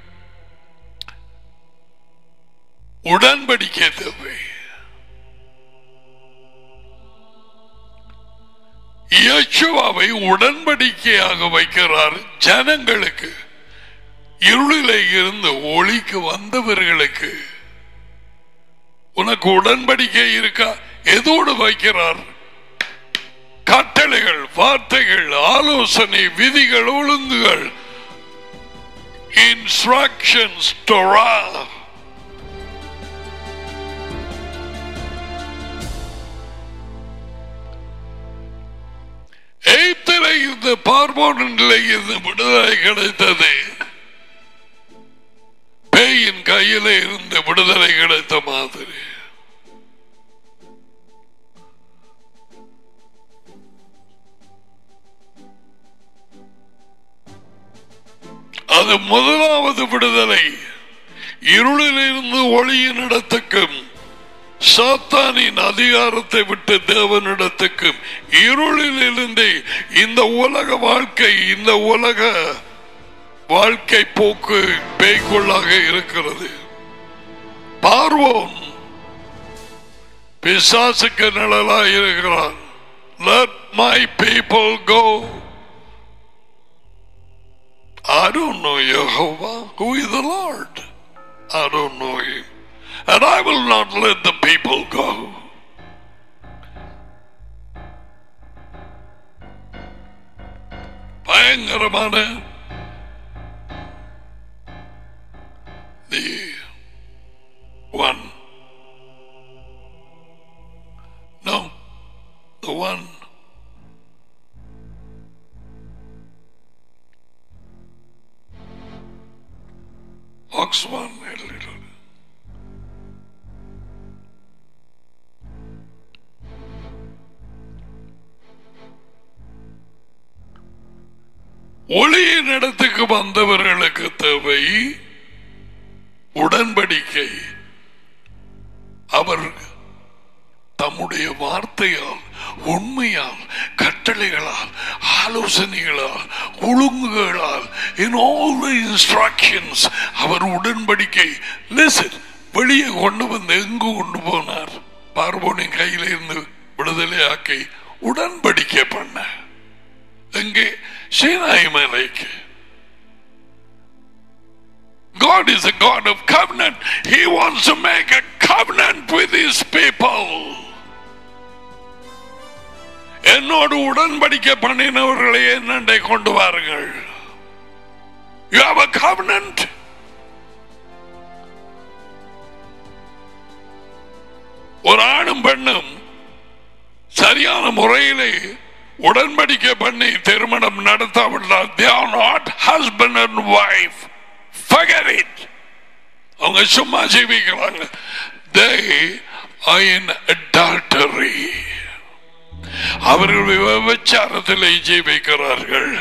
உடன்படிக்கை தேவை இயேசுவாவை உடன்படிக்கையாக வைக்கிறார் ஜனங்களுக்கு இருளிலே இருந்து ஒளிக்கு வந்தவர்களுக்கு உனக்கு உடன்படிக்கை இருக்கா எதோடு வைக்கிறார் கட்டளைகள் வார்த்தைகள் ஆலோசனை விதிகள் ஒழுங்குகள் இன்ஸ்ட்ரக்ஷன்ஸ் டொரா எய்த்தில இருந்து பார்வோனில் இருந்து விடுதலை கிடைத்தது பேயின் கையில இருந்து விடுதலை கிடைத்த மாதிரி அது முதலாவது விடுதலை இருளிலிருந்து ஒளியின் இடத்துக்கும் சாத்தானின் அதிகாரத்தை விட்டு தேவனிடத்துக்கும் இருளில் இருந்து இந்த உலக வாழ்க்கை இந்த உலக வாழ்க்கை போக்கு பேய்க்குள்ளாக இருக்கிறது பார்வோன் பிசாசுக்கு நிழலாக இருக்கிறான் let my people go I don't know Jehovah who is the Lord I don't know him and I will not let the people go. பயங்கரமான the one no the one ox one a little ஒளியின் இடத்துக்கு வந்தவர்களுக்கு தேவை உடன்படிக்கை அவர் தம்முடைய வார்த்தையால் உண்மையால் கட்டளைகளால் ஆலோசனைகளால் ஒழுங்குகளால் in all the instructions அவர் உடன்படிக்கை listen வெளியே கொண்டு வந்து எங்கு கொண்டு போனார் பார்வோனின் கையில இருந்து விடுதலையாக்கி உடன்படிக்கை பண்ண எங்கே சீனாய் மலைக்கு God is a God of covenant. He wants to make a covenant with his people. என்னோடு உடன்படிக்கை பண்ணினவர்களை என்னண்டை கொண்டு வாருங்கள் You have a covenant. ஒரு ஆணும் பெண்ணும் சரியான முறையிலே உடன்படிக்கை பண்ணி திருமணம் நடத்தாவிட்டால் they are not husband and wife forget it அவங்க சும்மா ஜீவிக்கிறாங்க they are in adultery அவர்கள் விபச்சாரத்திலே ஜீவிக்கிறார்கள்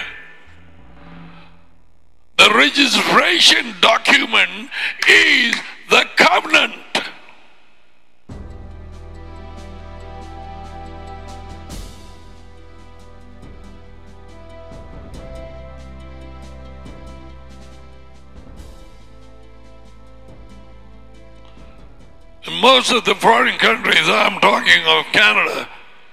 The registration document is the covenant. In most of the foreign countries, I'm talking of Canada,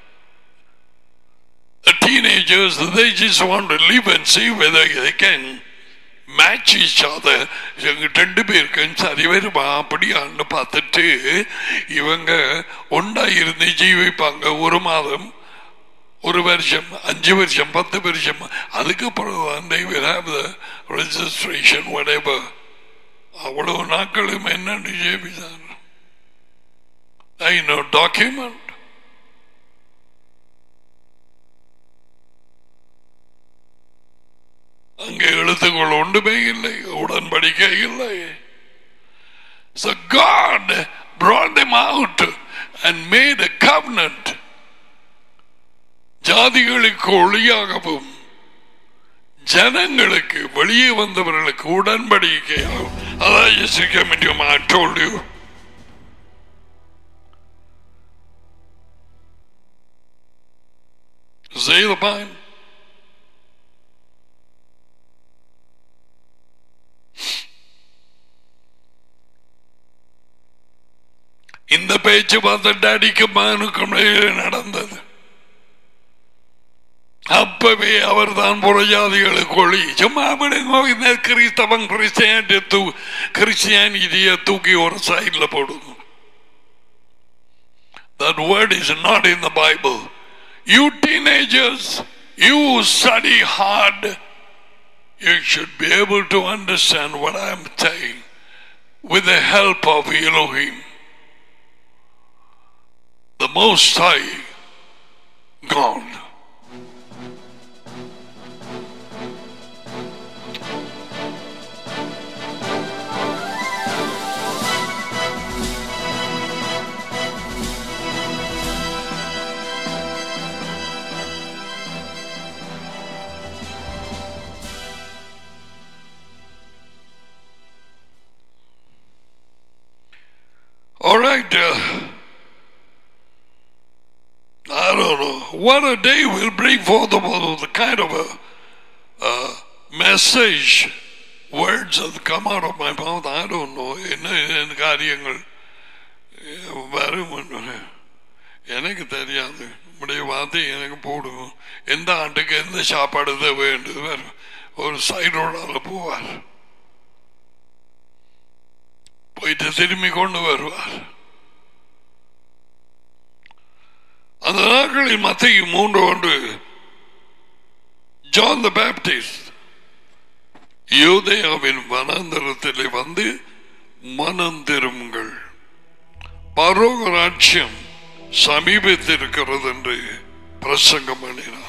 the teenagers, they just want to live and see whether they can match each other. இவங்க ரெண்டு பேருக்கும் சரி வருமா அப்படியான்னு பார்த்துட்டு இவங்க ஒன்றா இருந்து ஜீவிப்பாங்க ஒரு மாதம் ஒரு வருஷம் அஞ்சு வருஷம் பத்து வருஷம் அதுக்கப்புறம் தான் they will have the registration whatever அவ்வளவு நாட்களும் என்னன்னு ஜீவித்தார் I know document. அங்கே எழுத்துக்கள் ஒன்றுமே இல்லை உடன்படிக்கை இல்லை So God brought them out and made a covenant. ஜாதிகளுக்கு ஒளியாகவும் ஜனங்களுக்கு வெளியே வந்தவர்களுக்கு உடன்படிக்கையாகும் அதான் யோசிக்க முடியும் I told you See the point? இந்த பேச்சு பார்த்துட்டு அடிக்க மகனுக்கும் இடையிலே நடந்தது அப்பவே அவர் தான் புறஜாதிகளுக்கு ஒளி சும்மா விடுங்க இந்த கிறிஸ்தவன் கிறிஸ்டியானிட்டியை தூ கிறிஸ்டியானிட்டியை தூக்கி ஒரு சைட்ல போடுங்க That word is not in the Bible. You teenagers, you study hard. You should be able to understand what I am saying with the help of Elohim, the Most High God. All right. Uh, I don't know. What a day will bring forth the, the kind of a uh, message, words that come out of my mouth. I don't know. என்ன என்ன காரியங்கள் வரும் என்று எனக்கு தெரியாது உடைய வார்த்தை எனக்கு போடுவோம் எந்த ஆண்டுக்கு எந்த சாப்பாடு தேவை என்று வேறு ஒரு சைடோடால போவார் போயிட்டு திரும்பி கொண்டு வருவார் அந்த நாட்களில் மத்திய மூன்று ஒன்று ஜான் த பேப்டிஸ்ட் யோதயாவின் வனாந்தரத்திலே வந்து மனம் திரும்புங்கள் பரோக ராட்சியம் சமீபத்திருக்கிறது என்று பிரசங்கம் பண்ணினார்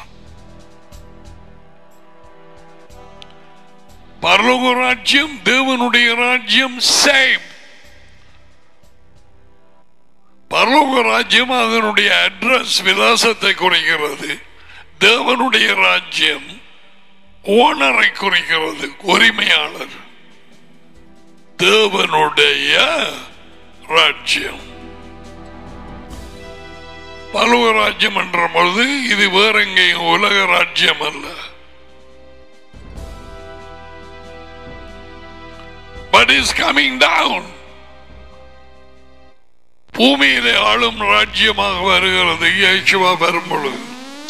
பரலோக ராஜ்யம் தேவனுடைய ராஜ்யம் சேம் பரலோக ராஜ்யம் அதனுடைய அட்ரஸ் விலாசத்தை குறிக்கிறது தேவனுடைய ராஜ்யம் ஓனரை குறிக்கிறது உரிமையாளர் தேவனுடைய ராஜ்யம் பரலோக ராஜ்யம் என்ற பொழுது இது வேற எங்கேயும் உலக ராஜ்யம் அல்ல but is coming down பூமியிலே ஆளும் ராஜ்யமாக வருகிறது இயேசுவா வரும் பொழுது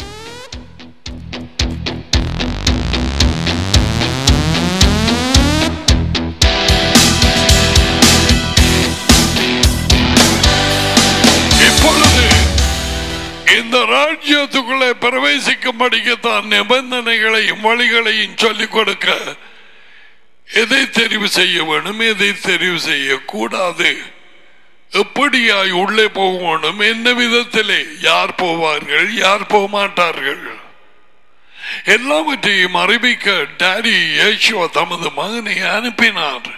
இப்பொழுது இந்த ராஜ்யத்துக்குள்ளே பிரவேசிக்கும்படிக்கத்தான் நிபந்தனைகளையும் வழிகளையும் சொல்லிக் கொடுக்க எதை தெரிவு செய்ய வேணும் எதை தெரிவு செய்யக்கூடாது எப்படியாய் உள்ளே போக வேண்டும் என்ன விதத்திலே யார் போவார்கள் யார் போக மாட்டார்கள் எல்லாவற்றையும் அறிவிக்க டாடி யேசுவா தமது மகனை அனுப்பினார்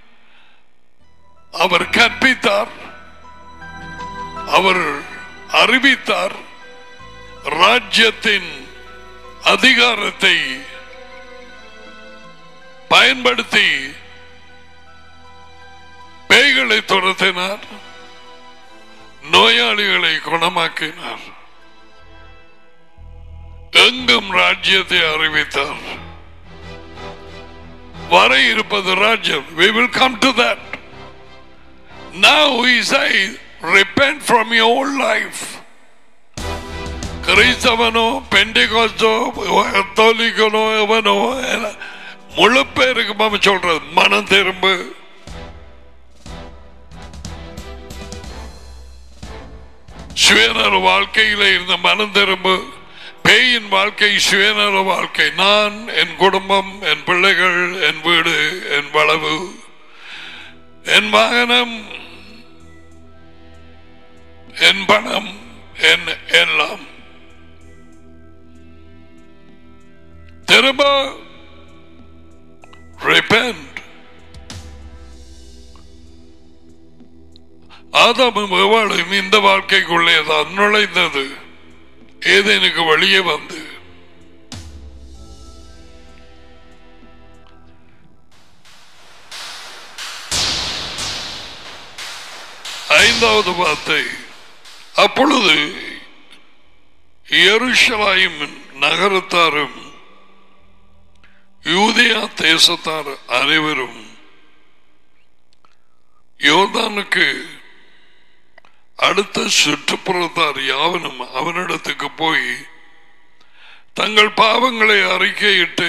அவர் கற்பித்தார் அவர் அறிவித்தார் ராஜ்யத்தின் அதிகாரத்தை பயன்படுத்தி பேய்களை துரத்தினார் நோயாளிகளை குணமாக்கினார் எங்கும் ராஜ்யத்தை அறிவித்தார் வர இருப்பது ராஜ்யம் we will come to that now we say repent from your old life கிறிஸ்தவனோ பெண்டிகாஸ்டோ கத்தோலிக்கனோ எவனோ முழு பேருக்கு மாம சொல்றது மனம் திரும்பு சுயநல வாழ்க்கையில இருந்த மனம் திரும்பு பேயின் வாழ்க்கை சுயநல வாழ்க்கை நான் என் குடும்பம் என் பிள்ளைகள் என் வீடு என் வளவு என் வாகனம் என் பணம் என் எல்லாம் திரும்ப repent ஆதாமும் எவாளும் இந்த வாழ்க்கைக்குள்ளே தான் நுழைந்தது ஏதேனுக்கு வெளியே வந்து ஐந்தாவது வார்த்தை அப்பொழுது எருஷலாயும் நகரத்தாரும் யூதயா தேசத்தார் அனைவரும் யோர்தானுக்கு அடுத்த சுற்றுப்புறத்தார் யாவனும் அவனிடத்துக்கு போய் தங்கள் பாவங்களை அறிக்கையிட்டு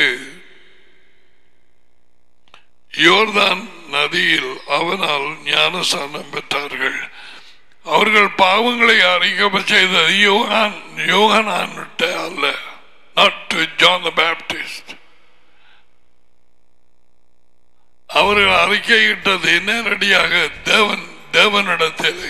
யோர்தான் நதியில் அவனால் ஞானசானம் பெற்றார்கள் அவர்கள் பாவங்களை அறிக்கை செய்தது யோகான் யோகனான் அல்ல not to John the Baptist அவர்கள் அறிக்கையிட்டது நேரடியாக தேவன் தேவனிடத்தில்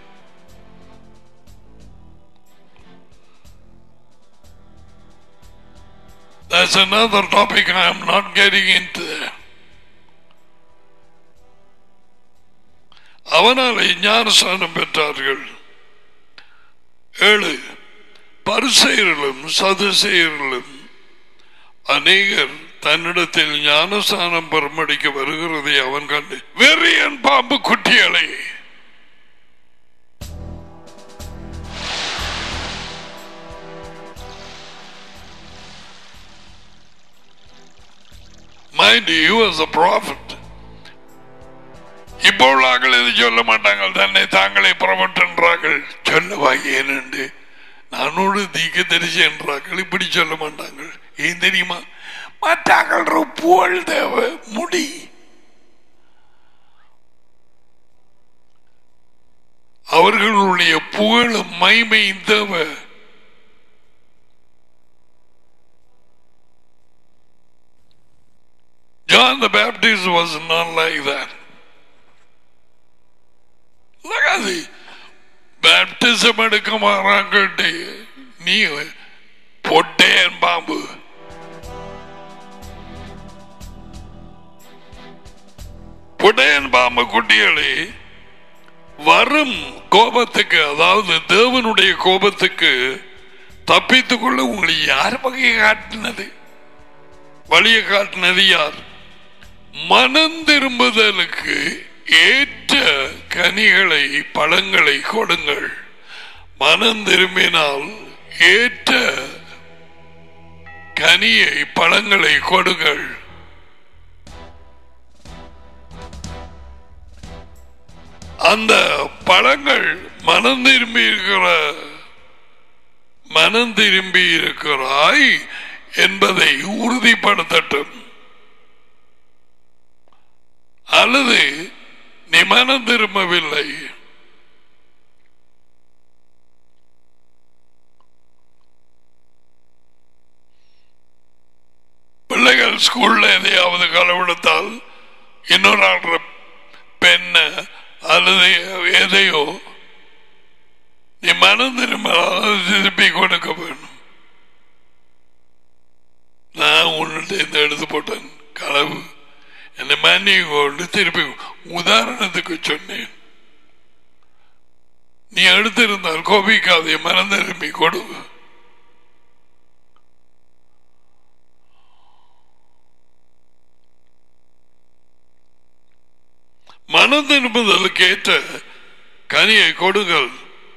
That's another topic I am not getting into. அவனாலே ஞானஸ்தானம் பெற்றார்கள் ஏழு பரிசெயர்களும் சதுசெயர்களும் அநேகர் தன்னிடத்தில் ஞானஸ்தானம் பெருமடிக்க வருகிறதை அவன் கண்டு வெறியன் பாம்பு குட்டிகளை Mind you, as a prophet, இப்போ உள்ளார்கள் இது சொல்ல மாட்டாங்க தன்னை தாங்களே புறப்பட்டு என்றார்கள் சொல்லவா ஏனென்று நானோடு தீக்க தரிசி என்றார்கள் இப்படி சொல்ல மாட்டாங்க ஏன் தெரியுமா மற்றாக்கள் புகழ் தேவை முடி அவர்களுடைய புகழும் மைமையும் தேவை John the Baptist was not like that. Look at the baptism எடுக்க மாறாங்கட்டு நீ பொட்டேன் பாம்பு பொட்டேன் பாம்பு குட்டிகளே வரும் கோபத்துக்கு அதாவது தேவனுடைய கோபத்துக்கு தப்பித்துக் கொள்ள உங்களை யார் வகையை காட்டினது வழியை காட்டினது யார் மனம் திரும்புதலுக்கு ஏற்ற கனிகளை பழங்களை கொடுங்கள் மனம் திரும்பினால் ஏற்ற கனியை பழங்களை கொடுங்கள் அந்த பழங்கள் மனம் திரும்பி இருக்கிற மனம் திரும்பி இருக்கிறாய் என்பதை உறுதிப்படுத்தட்டும் அல்லது நீ மனம் திரும்பவில்லை பிள்ளைகள் ஸ்கூல்ல எதையாவது களவெடுத்தால் இன்னொரு ஆடுற பெண்ண அல்லது எதையோ நீ மனம் திரும்ப திருப்பி கொடுக்க வேணும் நான் உன்னிட்ட இந்த எடுத்து போட்டேன் களவு என்னை மன்னி கொண்டு திருப்பி உதாரணத்துக்கு சொன்னேன் நீ எடுத்திருந்தால் கோபிக்காதே மனம் திரும்பி கொடு மனம் திரும்புதலுக்கு ஏற்ற கனியை கொடுங்கள்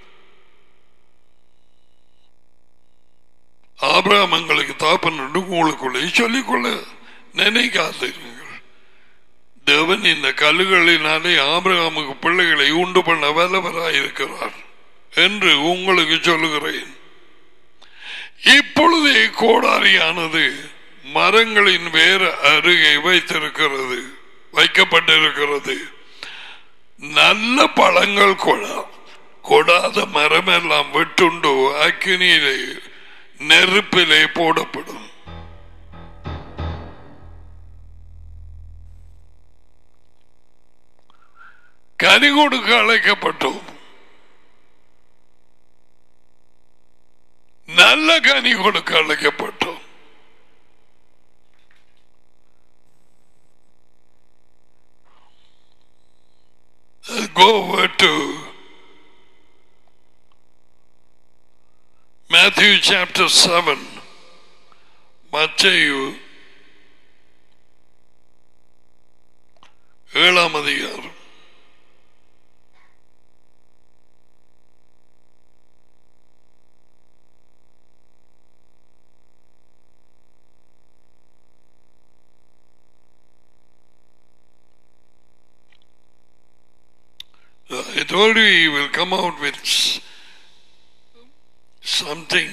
ஆபிரகாம் எங்களுக்கு தாப்பன் உங்களுக்குள்ளே சொல்லிக்கொள்ள நினைக்காதீர்கள் தேவன் இந்த கல்லுகளினாலே ஆபிரகாமுக்கு பிள்ளைகளை உண்டு பண்ண வல்லவராயிருக்கிறார் என்று உங்களுக்கு சொல்லுகிறேன் இப்பொழுதே கோடாரியானது மரங்களின் வேற அருகே வைத்திருக்கிறது வைக்கப்பட்டிருக்கிறது நல்ல பழங்கள் கொடா கொடாத மரம் எல்லாம் வெட்டுண்டு அக்கினியிலே நெருப்பிலே போடப்படும் கனி கொடுக்க அழைக்கப்பட்டோம் நல்ல கனி கொடுக்க அழைக்கப்பட்டோம் Go over to Matthew chapter 7. மத்தேயு ஏழாம் அதிகாரம் told you he will come out with s- something.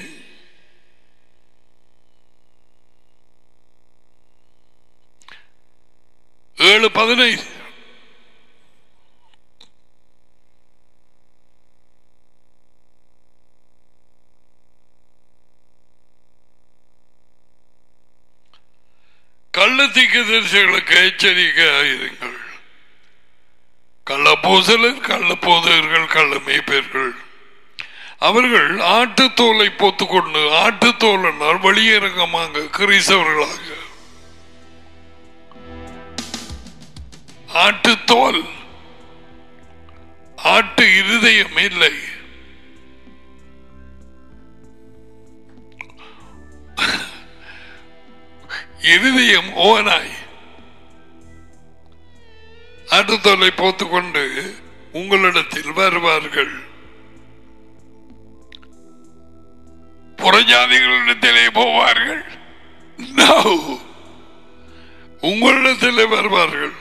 ஏழு பதினைந்து கள்ளத்தீக்கு தரிசிகளுக்கு எச்சரிக்கையாயிருங்கள் கள்ளப்பூசலர் கள்ளப்போதகர்கள் கள்ள மேய்ப்பர்கள் அவர்கள் ஆட்டுத்தோலை போத்துக்கொண்டு ஆட்டுத்தோலனால் வெளியரங்கமாக கிறிஸ்தவர்களாக ஆட்டுத்தோல் ஆட்டு இருதயம் இல்லை இருதயம் ஓனாய் ஆட்டுத்தோலை போத்துக்கொண்டு உங்களிடத்தில் வருவார்கள் புறஜாதிகளிடத்திலே போவார்கள் No. உங்களிடத்திலே வருவார்கள்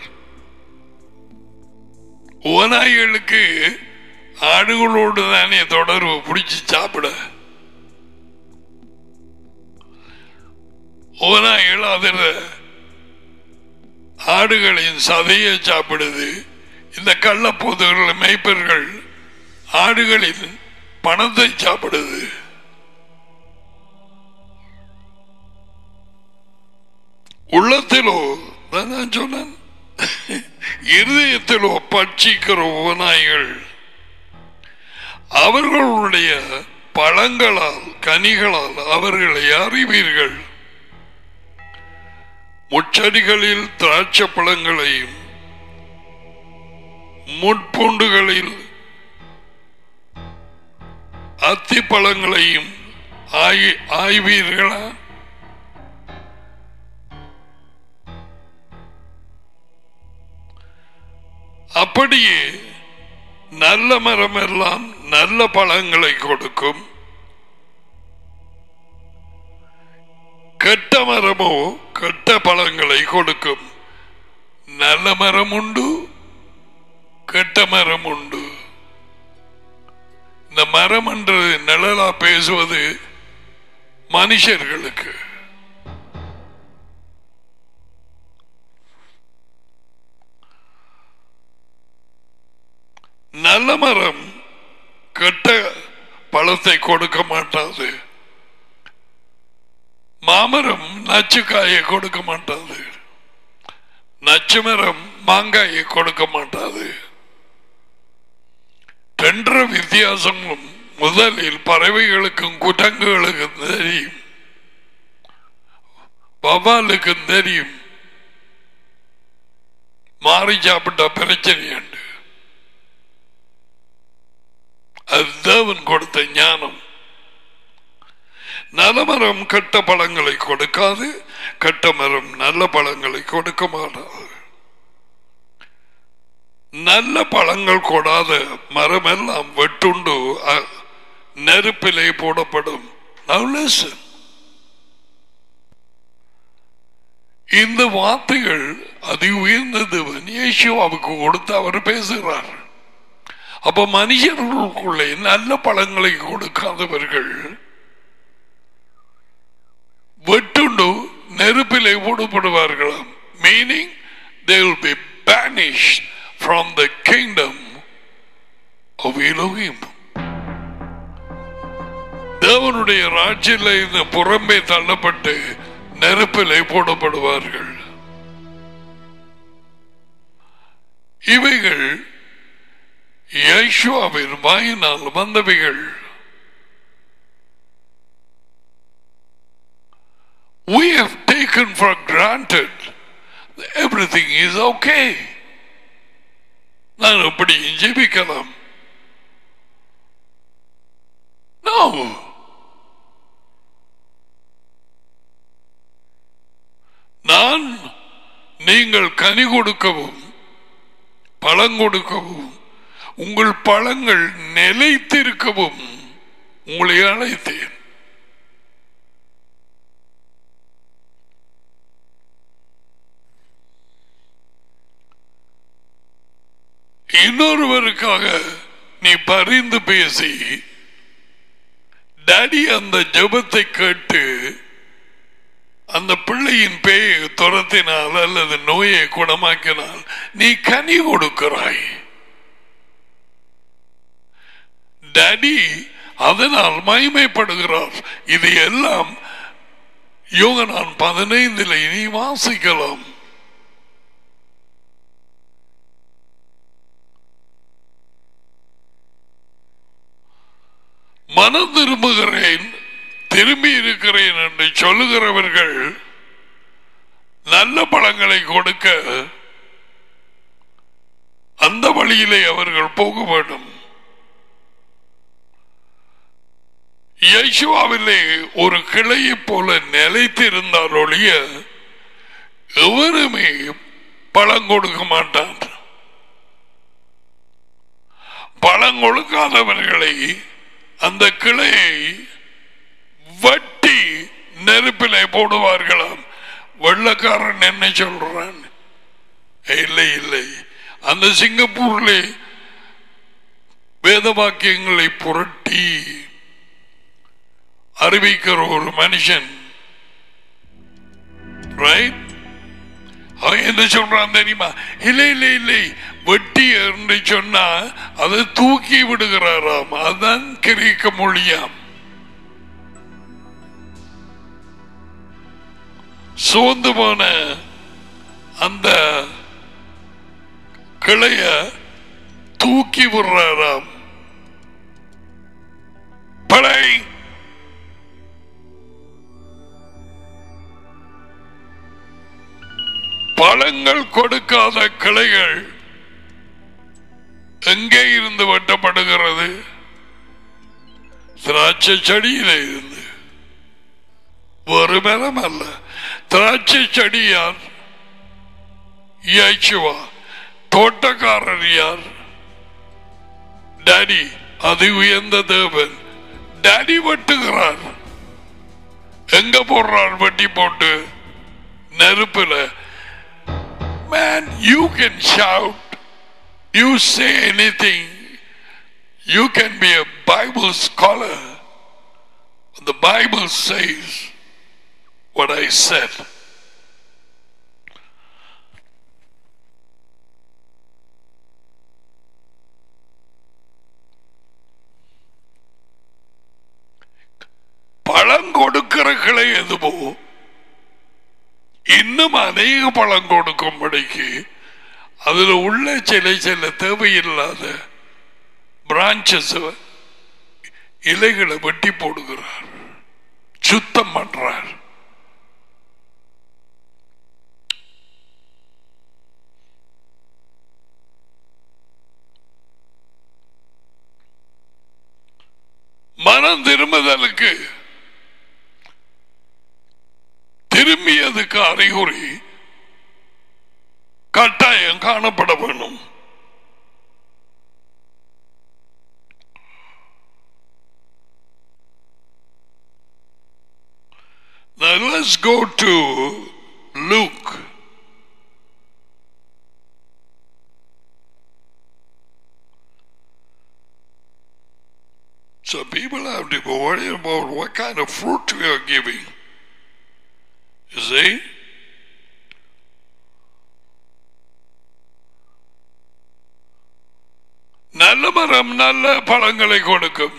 ஓநாய்களுக்கு ஆடுகளோடு தானே தொடர்பு பிடிச்சு சாப்பிட ஓநாய்கள் அதில் ஆடுகளின் சதையை சாப்பிடுது இந்த கள்ளப்போதுகள் மேய்ப்பர்கள் ஆடுகளின் பணத்தை சாப்பிடுது உள்ளத்திலோ நான் நான் சொன்னேன் இருதயத்திலோ பட்சிக்கிற ஓநாய்கள் அவர்களுடைய பழங்களால் கனிகளால் அவர்களை அறிவீர்கள் முச்சடிகளில் திராட்சை பழங்களையும் முட்பூண்டுகளில் அத்தி பழங்களையும் ஆய்- ஆய்வீர்களா அப்படியே நல்ல மரம் எல்லாம் நல்ல பழங்களை கொடுக்கும் கெட்ட மரமோ கெட்ட பழங்களை கொடுக்கும் நல்ல மரம் உண்டு கெட்ட மரம் உண்டு இந்த மரம் என்று நிழலா பேசுவது மனுஷர்களுக்கு நல்ல மரம் கெட்ட பழத்தை கொடுக்க மாட்டாது மாமரம் நச்சுக்காயை கொடுக்க மாட்டாது நச்சு மரம் மாங்காயை கொடுக்க மாட்டாது ரெண்டர வித்தியாசமும் முதலில் பறவைகளுக்கும் குரங்குகளுக்கும் தெரியும் வவாலுக்கும் தெரியும் மாறி சாப்பிட்ட பிரச்சனை உண்டு அது தேவன் கொடுத்த ஞானம் நலமரம் கெட்ட பழங்களை கொடுக்காது கெட்ட மரம் நல்ல பழங்களை கொடுக்க மாட்டாது நல்ல பழங்கள் கொடாத மரம் எல்லாம் வெட்டுண்டு அ- நெருப்பிலே போடப்படும் Now listen. இந்த வார்த்தைகள் அதி உயர்ந்த தேவன் இயேசுவாவுக்கு கொடுத்து அவர் பேசுகிறார் அப்ப மனுஷர்களுக்குள்ளே நல்ல பழங்களை கொடுக்காதவர்கள் வெட்டுண்டு நெருப்பிலே போடப்படுவார்களாம் meaning they will be banished from the kingdom of Elohim தேவனுடைய ராஜ்யில இந்த புறம்பே தள்ளப்பட்டு நெருப்பிலே போடப்படுவார்கள் இவைகள் யேசுவாவின் வாயினால் வந்தவைகள் we have taken for granted that everything is okay நான் எப்படி ஜெபிக்கலாம் No. நான் நீங்கள் கனி கொடுக்கவும் பழம் கொடுக்கவும் உங்கள் பழங்கள் நிலைத்திருக்கவும் உங்களை அழைத்தேன் இன்னொருவருக்காக நீ பரிந்து பேசி டாடி அந்த ஜெபத்தை கேட்டு அந்த பிள்ளையின் பேயை துரத்தினால் அல்லது நோயை குணமாக்கினால் நீ கனி கொடுக்கிறாய் டாடி அதனால் மகிமைப்படுகிறார் இது எல்லாம் யோகனான் பதினைந்தில் இனி வாசிக்கலாம் மனம் திரும்புகிறேன் திரும்பி இருக்கிறேன் என்று சொல்லுகிறவர்கள் நல்ல பழங்களை கொடுக்க அந்த வழியிலே அவர்கள் போக வேண்டும் இயேசுவாவிலே ஒரு கிளையை போல நிலைத்திருந்தால் ஒழிய எவருமே பழம் கொடுக்க மாட்டான் பழம் கொடுக்காதவர்களை அந்த கிளையை வட்டி நெருப்பிலே போடுவார்களாம் வெள்ளக்காரன் என்ன சொல்றான் இல்லை இல்லை அந்த சிங்கப்பூர்ல வேத வாக்கியங்களை புரட்டி அறிவிக்கிற ஒரு மனுஷன் ரைட் அவன் என்ன சொல்றான் தெரியுமா இல்லை இல்லை இல்லை வெட்டி என்று சொன்னா அதை தூக்கி விடுகிறாராம் அதான் கிரீக்க மொழியாம் சோர்ந்து போன அந்த கிளைய தூக்கி விடுறாராம் பழை பழங்கள் கொடுக்காத கிளைகள் எங்கே இருந்து வெட்டப்படுகிறது திராட்சை செடியிலே இருந்து ஒரு மரம் அல்ல திராட்சை செடி யார் இயேசுவா தோட்டக்காரர் யார் டாடி அது உயர்ந்த தேவன் டாடி வெட்டுகிறார் எங்க போடுறார் வெட்டி போட்டு நெருப்புல man you can shout you say anything you can be a bible scholar the bible says what i said பழம் கொடுக்கிற கிளை எதுவோ இன்னும் அநேக பழம் கொடுக்கும்படிக்கு அதுல உள்ள சில சில தேவையில்லாத பிரான்சஸ் இலைகளை வெட்டி போடுகிறார் சுத்தம் பண்றார் மனம் திரும்புதலுக்கு திரும்பியதுக்கு அறிகுறி கட்டாயம் காணப்பட வேணும் Now let's go to Luke. So people have to be worried about what kind of fruit we are giving. You see? நல்ல மரம் நல்ல பழங்களை கொடுக்கும்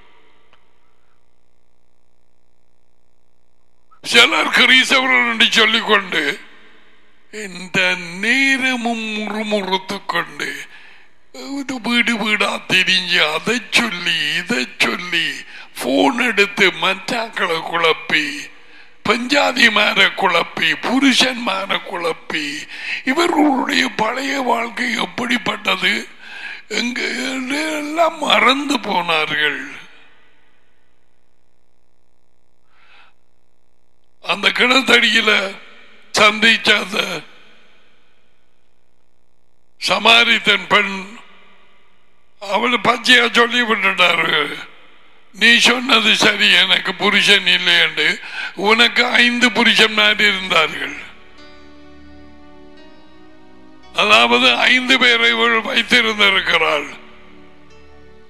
சிலர் கிரீசவர்கள் என்று சொல்லிக்கொண்டு இந்த நேரமும் முறுமுறுத்து கொண்டு இது வீடு வீடா திரிஞ்சு அதை சொல்லி இதை சொல்லி போன் எடுத்து மச்சாக்களை குழப்பி பஞ்சாதிமார குழப்பி புருஷன்மார குழப்பி இவர்களுடைய பழைய வாழ்க்கை எப்படிப்பட்டது எங்க எல்லாம் மறந்து போனார்கள் அந்த கிணத்தடியில சந்திச்ச அந்த சமாரித்தன் பெண் அவள் பச்சையா சொல்லி விட்டுட்டாரு நீ சொன்னது சரி எனக்கு புருஷன் இல்லை என்று உனக்கு ஐந்து புருஷன் மாதிரி இருந்தார்கள் அதாவது ஐந்து பேரை இவள் வைத்திருந்திருக்கிறாள்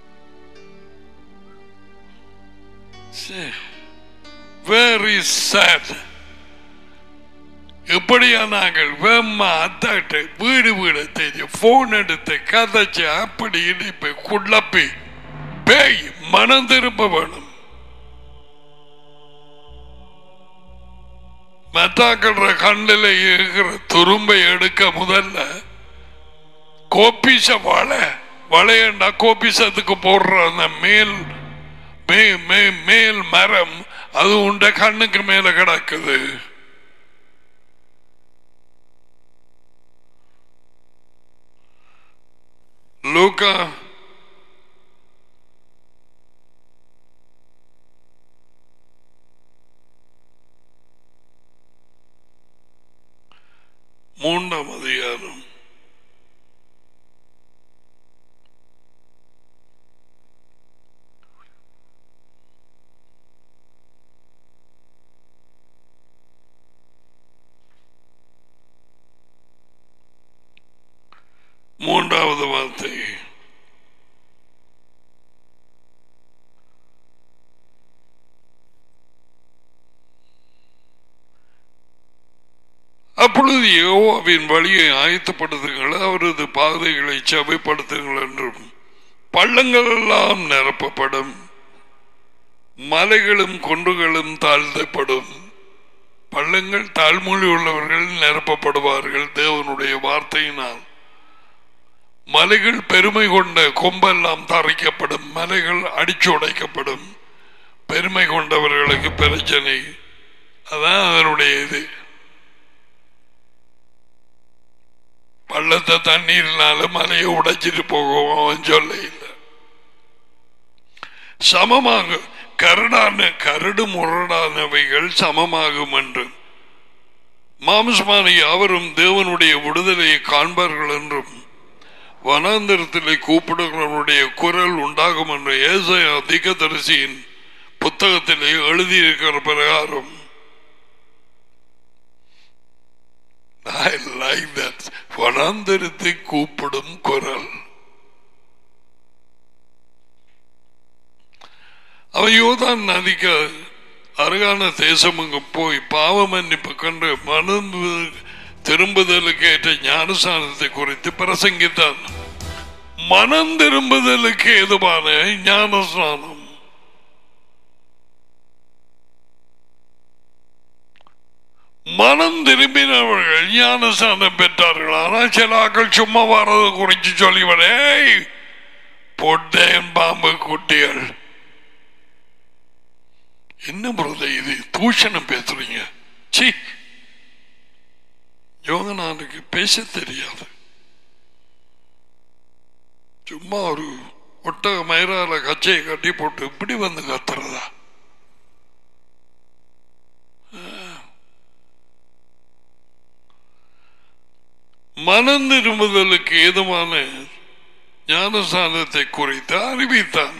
வெரி sad எப்படியா நாங்கள் வேம்மா அத்தாட்டு வீடு வீடு தெரிஞ்சு போன் எடுத்து கதைச்சு அப்படி இடிப்பு குள்ளப்பி பேய் மனம் திரும்ப வேணும் மத்தாக்கிற கண்ணில் இருக்கிற துரும்பை எடுக்க முதல்ல கோபிச வலை வளையண்டா கோபிசத்துக்கு போடுற அந்த மேல் மே மே மேல் மரம் அது உண்ட கண்ணுக்கு மேல கிடக்குது லூக்கா மூன்றாம் அதிகாரம் மூன்றாவது வார்த்தை அப்பொழுது யோவாவின் வழியை ஆயத்தப்படுத்துங்கள் அவரது பாதைகளை சபைப்படுத்துங்கள் என்றும் பள்ளங்கள் எல்லாம் நிரப்பப்படும் மலைகளும் குன்றுகளும் தாழ்த்தப்படும் பள்ளங்கள் தாழ்மொழி உள்ளவர்கள் நிரப்பப்படுவார்கள் தேவனுடைய வார்த்தையினால் மலைகள் பெருமை கொண்ட கொம்பெல்லாம் தரைக்கப்படும் மலைகள் அடிச்சு உடைக்கப்படும் பெருமை கொண்டவர்களுக்கு பிரச்சனை அதான் அதனுடைய இது பள்ளத்தை தண்ணீர்னால மலையை உடைச்சிட்டு போகும் அவன் சொல்ல இல்லை சமமாக கரடான கரடு முரடானவைகள் சமமாகும் என்று மாம்சமான யாவரும் தேவனுடைய விடுதலையை காண்பார்கள் என்றும் வனாந்திரத்திலே கூப்பிடுகிறவனுடைய குரல் உண்டாகும் என்று ஏசாய அதிகதரிசியின் புத்தகத்திலே எழுதியிருக்கிற பிரகாரம் I like that. வனாந்திரத்தை கூப்பிடும் குரல் அவன் யோதான் நதிக்கு அருகான தேசம் அங்கு போய் பாவ மன்னிப்பு கண்டு மனம் திரும்புதலுக்கு ஏற்ற ஞானஸ்தானத்தை குறித்து பிரசங்கித்தான் மனம் திரும்புதலுக்கு ஏதுவான ஞானஸ்நானம் மனம் திரும்பினவர்கள் ஞானஸ்தானம் பெற்றார்கள் ஆனால் சில ஆக்கள் சும்மா வர்றது குறித்து சொல்லிவிடே பொட்டேன் பாம்பு குட்டிகள் என்ன பிரத இது தூஷணம் பேசுறீங்க சி யோகனானுக்கு பேச தெரியாது சும்மா ஒரு ஒட்டக மயிரால கச்சையை கட்டி போட்டு இப்படி வந்து கத்துறதா மனம் திரும்புதலுக்கு ஏதுமான ஞானஸ்தானத்தை குறித்து அறிவித்தான்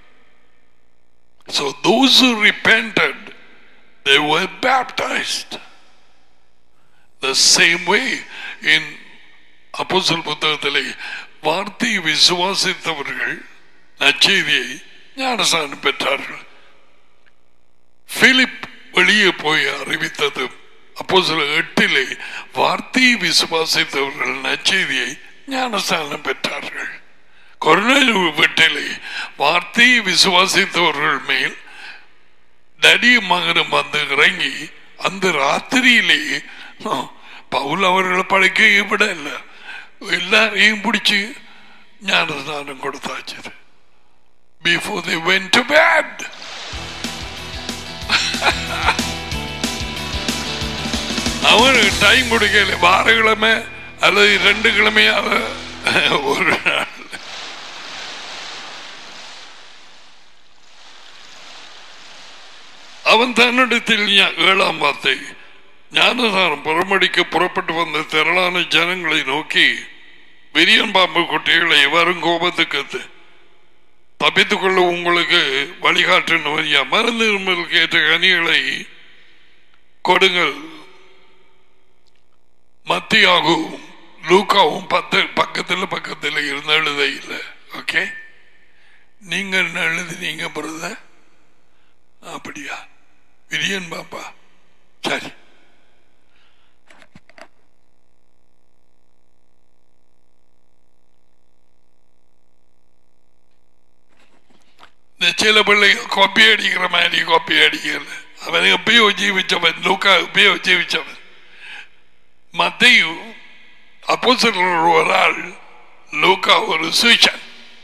So those who repented, they were baptized. The same way in apostle புத்தகத்திலே வார்த்தை விசுவாசித்தவர்கள் நச்செய்தியை ஞானஸ்தானம் பெற்றார்கள் பிலிப் வெளியே போய் அறிவித்தது அப்போ சில எட்டிலே வார்த்தையை விசுவாசித்தவர்கள் நச்செய்தியை ஞானஸ்தானம் பெற்றார்கள் கொரோனா வீட்டிலே வார்த்தையை விசுவாசித்தவர்கள் மேல் தடி மகனும் வந்து இறங்கி அந்த ராத்திரியிலே பவுல் அவர்களை படைக்க விட இல்லை எல்லாரையும் பிடிச்சு ஞானஸ்தானம் கொடுத்தாச்சு before the when to bad அவனுக்கு டைம் கொடுக்கல வாரக்கிழமை அல்லது ரெண்டு கிழமையாக ஒரு நாள் அவன் தன்னிடத்தில் ஏழாம் வார்த்தை ஞானதாரம் புறமடிக்க புறப்பட்டு வந்த திரளான ஜனங்களை நோக்கி விரியன் பாம்பு குட்டிகளை வரும் கோபத்துக்கு தப்பித்துக் கொள்ள உங்களுக்கு வழிகாட்டு மருந்து இருமலுக்கு ஏற்ற கனிகளை கொடுங்கள் மத்தியாகவும் லூக்காவும் பத்து பக்கத்தில் பக்கத்தில் இருந்த எழுத இல்லை ஓகே நீங்க என்ன எழுதினீங்க பிரத அப்படியா விரியன் பாப்பா சரி இந்த சில பிள்ளைங்க கொப்பி அடிக்கிற மாதிரி கொப்பி அடிக்கல அவன் எப்பயோ ஜீவிச்சவன் லூக்கா எப்பயோ ஜீவிச்சவன் மத்தையும் அப்போ ஒரு ஆள் லூக்கா ஒரு சூச்சன்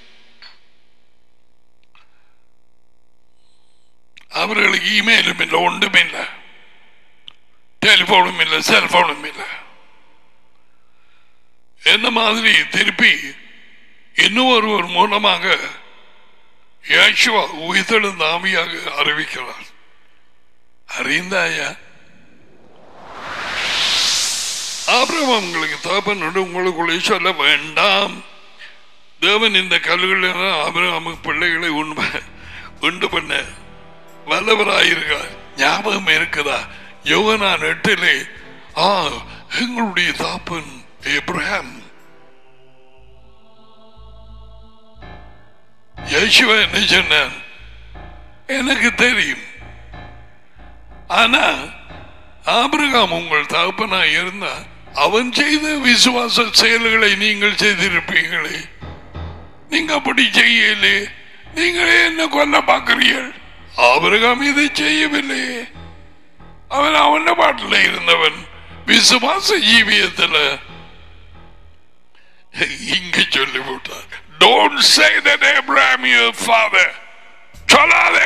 அவர்களுக்கு இமெயிலும் இல்லை ஒன்றும் இல்லை டெலிபோனும் இல்லை செல்போனும் இல்லை என்ன மாதிரி திருப்பி இன்னும் ஒருவர் மூலமாக யாஷுவா உயிர்த்தெழுந்த ஆவியாக அறிவிக்கிறார் அறிந்தாயா அப்புறம் உங்களுக்கு தகப்பன் உங்களுக்குள்ளே சொல்ல வேண்டாம் தேவன் இந்த கல்லுகள் அபிரகாம பிள்ளைகளை உண்மை உண்டு பண்ண வல்லவராயிருக்கார் ஞாபகம் இருக்குதா யோகனான் எட்டிலே ஆ எங்களுடைய தாப்பன் ஏப்ரஹாம் யேசுவா என்ன சொன்னார் எனக்கு தெரியும் ஆனா ஆபிரகாம் உங்கள் தகப்பனா இருந்தா அவன் செய்த விசுவாச செயல்களை நீங்கள் செய்திருப்பீங்களே நீங்க அப்படி செய்யலே நீங்களே என்ன கொல்ல பார்க்கிறீர்கள் ஆபிரகாம் இதை செய்யவில்லை அவன் அவன பாட்டில் இருந்தவன் விசுவாச ஜீவியத்தில் இங்க சொல்லி போட்டார் don't say that Abraham your father சொல்லாதே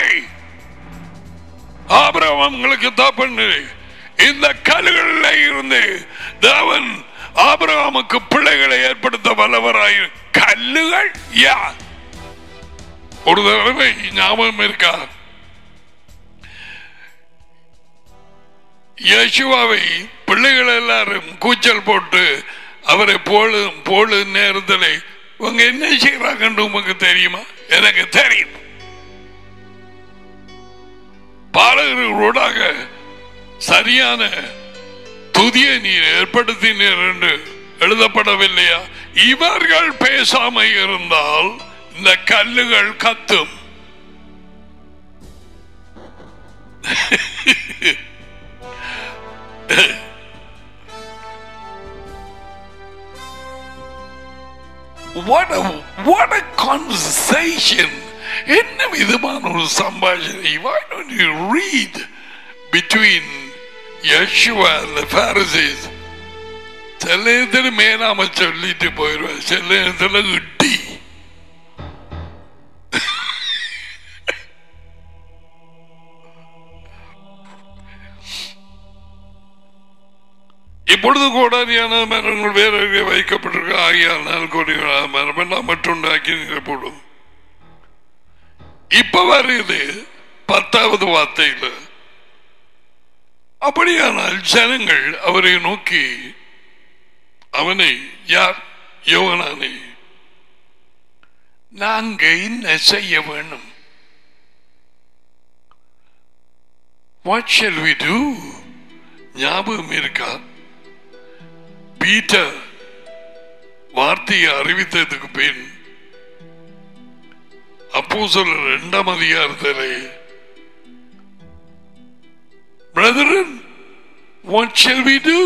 ஆபிரகாம் உங்களுக்கு தப்பண்ணு இந்த கல்லுகளில் இருந்து தேவன் ஆபிரகாமுக்கு பிள்ளைகளை ஏற்படுத்த வல்லவராய் கல்லுகள் யார் ஒரு தடவை ஞாபகம் இருக்கா யேசுவாவை பிள்ளைகள் எல்லாரும் கூச்சல் போட்டு அவரை போடு போடு நேரத்தில் இவங்க என்ன செய்யறாங்கன்னு உங்களுக்கு தெரியுமா எனக்கு தெரியும் பாடகர்களோடாக சரியான புதிய நீர் ஏற்படுத்தினீர் என்று எழுதப்படவில்லையா இவர்கள் பேசாம இருந்தால் இந்த கல்லுகள் கத்தும் what a what a conversation என்ன விதமான ஒரு சம்பாஷணை why don't you read between Yeshua and the Pharisees சில நேரத்தில் மேலாம சொல்லிட்டு போயிடுவேன் சில நேரத்தில் இட்டி இப்பொழுது கோடாரியான மரங்கள் வேற வைக்கப்பட்டிருக்க ஆகியானால் கோடியான மரம் எல்லாம் மட்டுண்டாக்கி போடும் இப்ப வருது பத்தாவது வார்த்தையில் அப்படியானால் ஜனங்கள் அவரை நோக்கி அவனை யார் யோகனானே நாங்க என்ன செய்ய வேணும் What shall we do? ஞாபகம் இருக்கா பீட்டர் வார்த்தையை அறிவித்ததுக்கு பின் அப்போ சொல்ல இரண்டாம் அதிகாரத்திலே Brethren, what shall we do?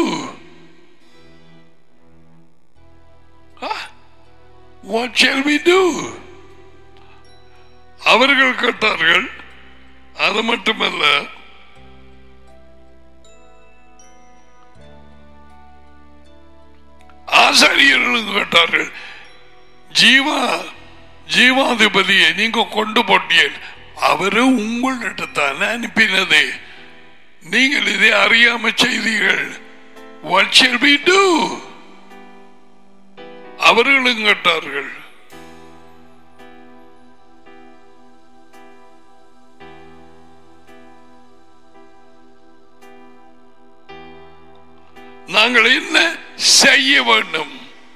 Huh? What shall we do? அவர்கள் கேட்டார்கள் அது மட்டுமல்ல ஆசாரியர்களும் கேட்டார்கள் ஜீவா ஜீவாதிபதியை நீங்க கொண்டு போட்டீர்கள் அவரு உங்களிடத்தானே அனுப்பினது நீங்கள் இதை அறியாம செய்தீர்கள் What shall we do? அவர்களும் கேட்டார்கள் நாங்கள் என்ன செய்ய வேண்டும்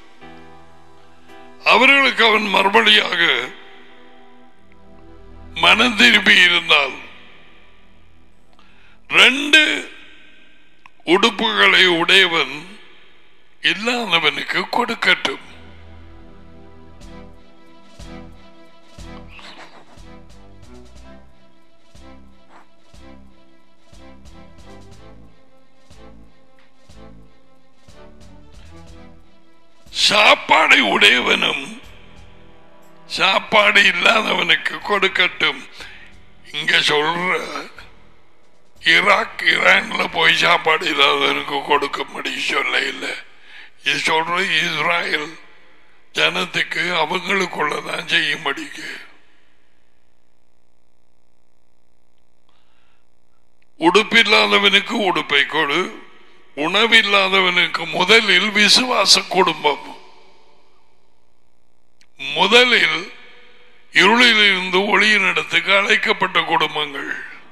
அவர்களுக்கு அவன் மறுபடியாக மனம் திரும்பி இருந்தால் ரெண்டு உடுப்புகளை உடையவன் இல்லாதவனுக்கு கொடுக்கட்டும் சாப்பாடை உடையவனும் சாப்பாடு இல்லாதவனுக்கு கொடுக்கட்டும் இங்க சொல்ற ஈராக் ஈரான்ல போய் சாப்பாடு இல்லாதவனுக்கு கொடுக்கும்படி சொல்ல இல்லை இது சொல்ற இஸ்ராயல் ஜனத்துக்கு அவங்களுக்குள்ளதான் செய்யும்படிக்கு உடுப்பில்லாதவனுக்கு உடுப்பை கொடு உணவில்லாதவனுக்கு முதலில் விசுவாச குடும்பம் முதலில் இருளில் இருந்து ஒளியின் இடத்துக்கு அழைக்கப்பட்ட குடும்பங்கள்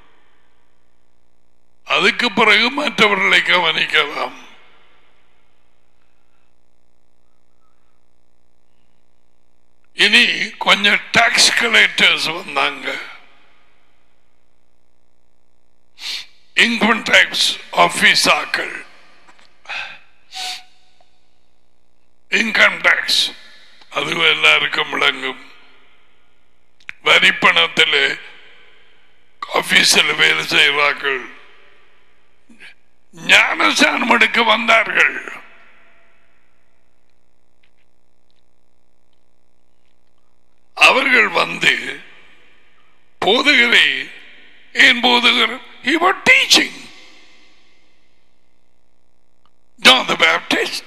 அதுக்கு பிறகு மற்றவர்களை கவனிக்கலாம் இனி கொஞ்சம் டாக்ஸ் கலெக்டர்ஸ் வந்தாங்க இன்கம் டாக்ஸ் ஆபீஸாக்கள் இன்கம் டாக்ஸ் அது எல்லாருக்கும் விளங்கும் வரிப்பணத்தில் ஆபீஸில் வேலை செய்வார்கள் ஞானசானம் எடுக்க வந்தார்கள் அவர்கள் வந்து போதுகிறே ஏன் போதுகிற he was teaching John the Baptist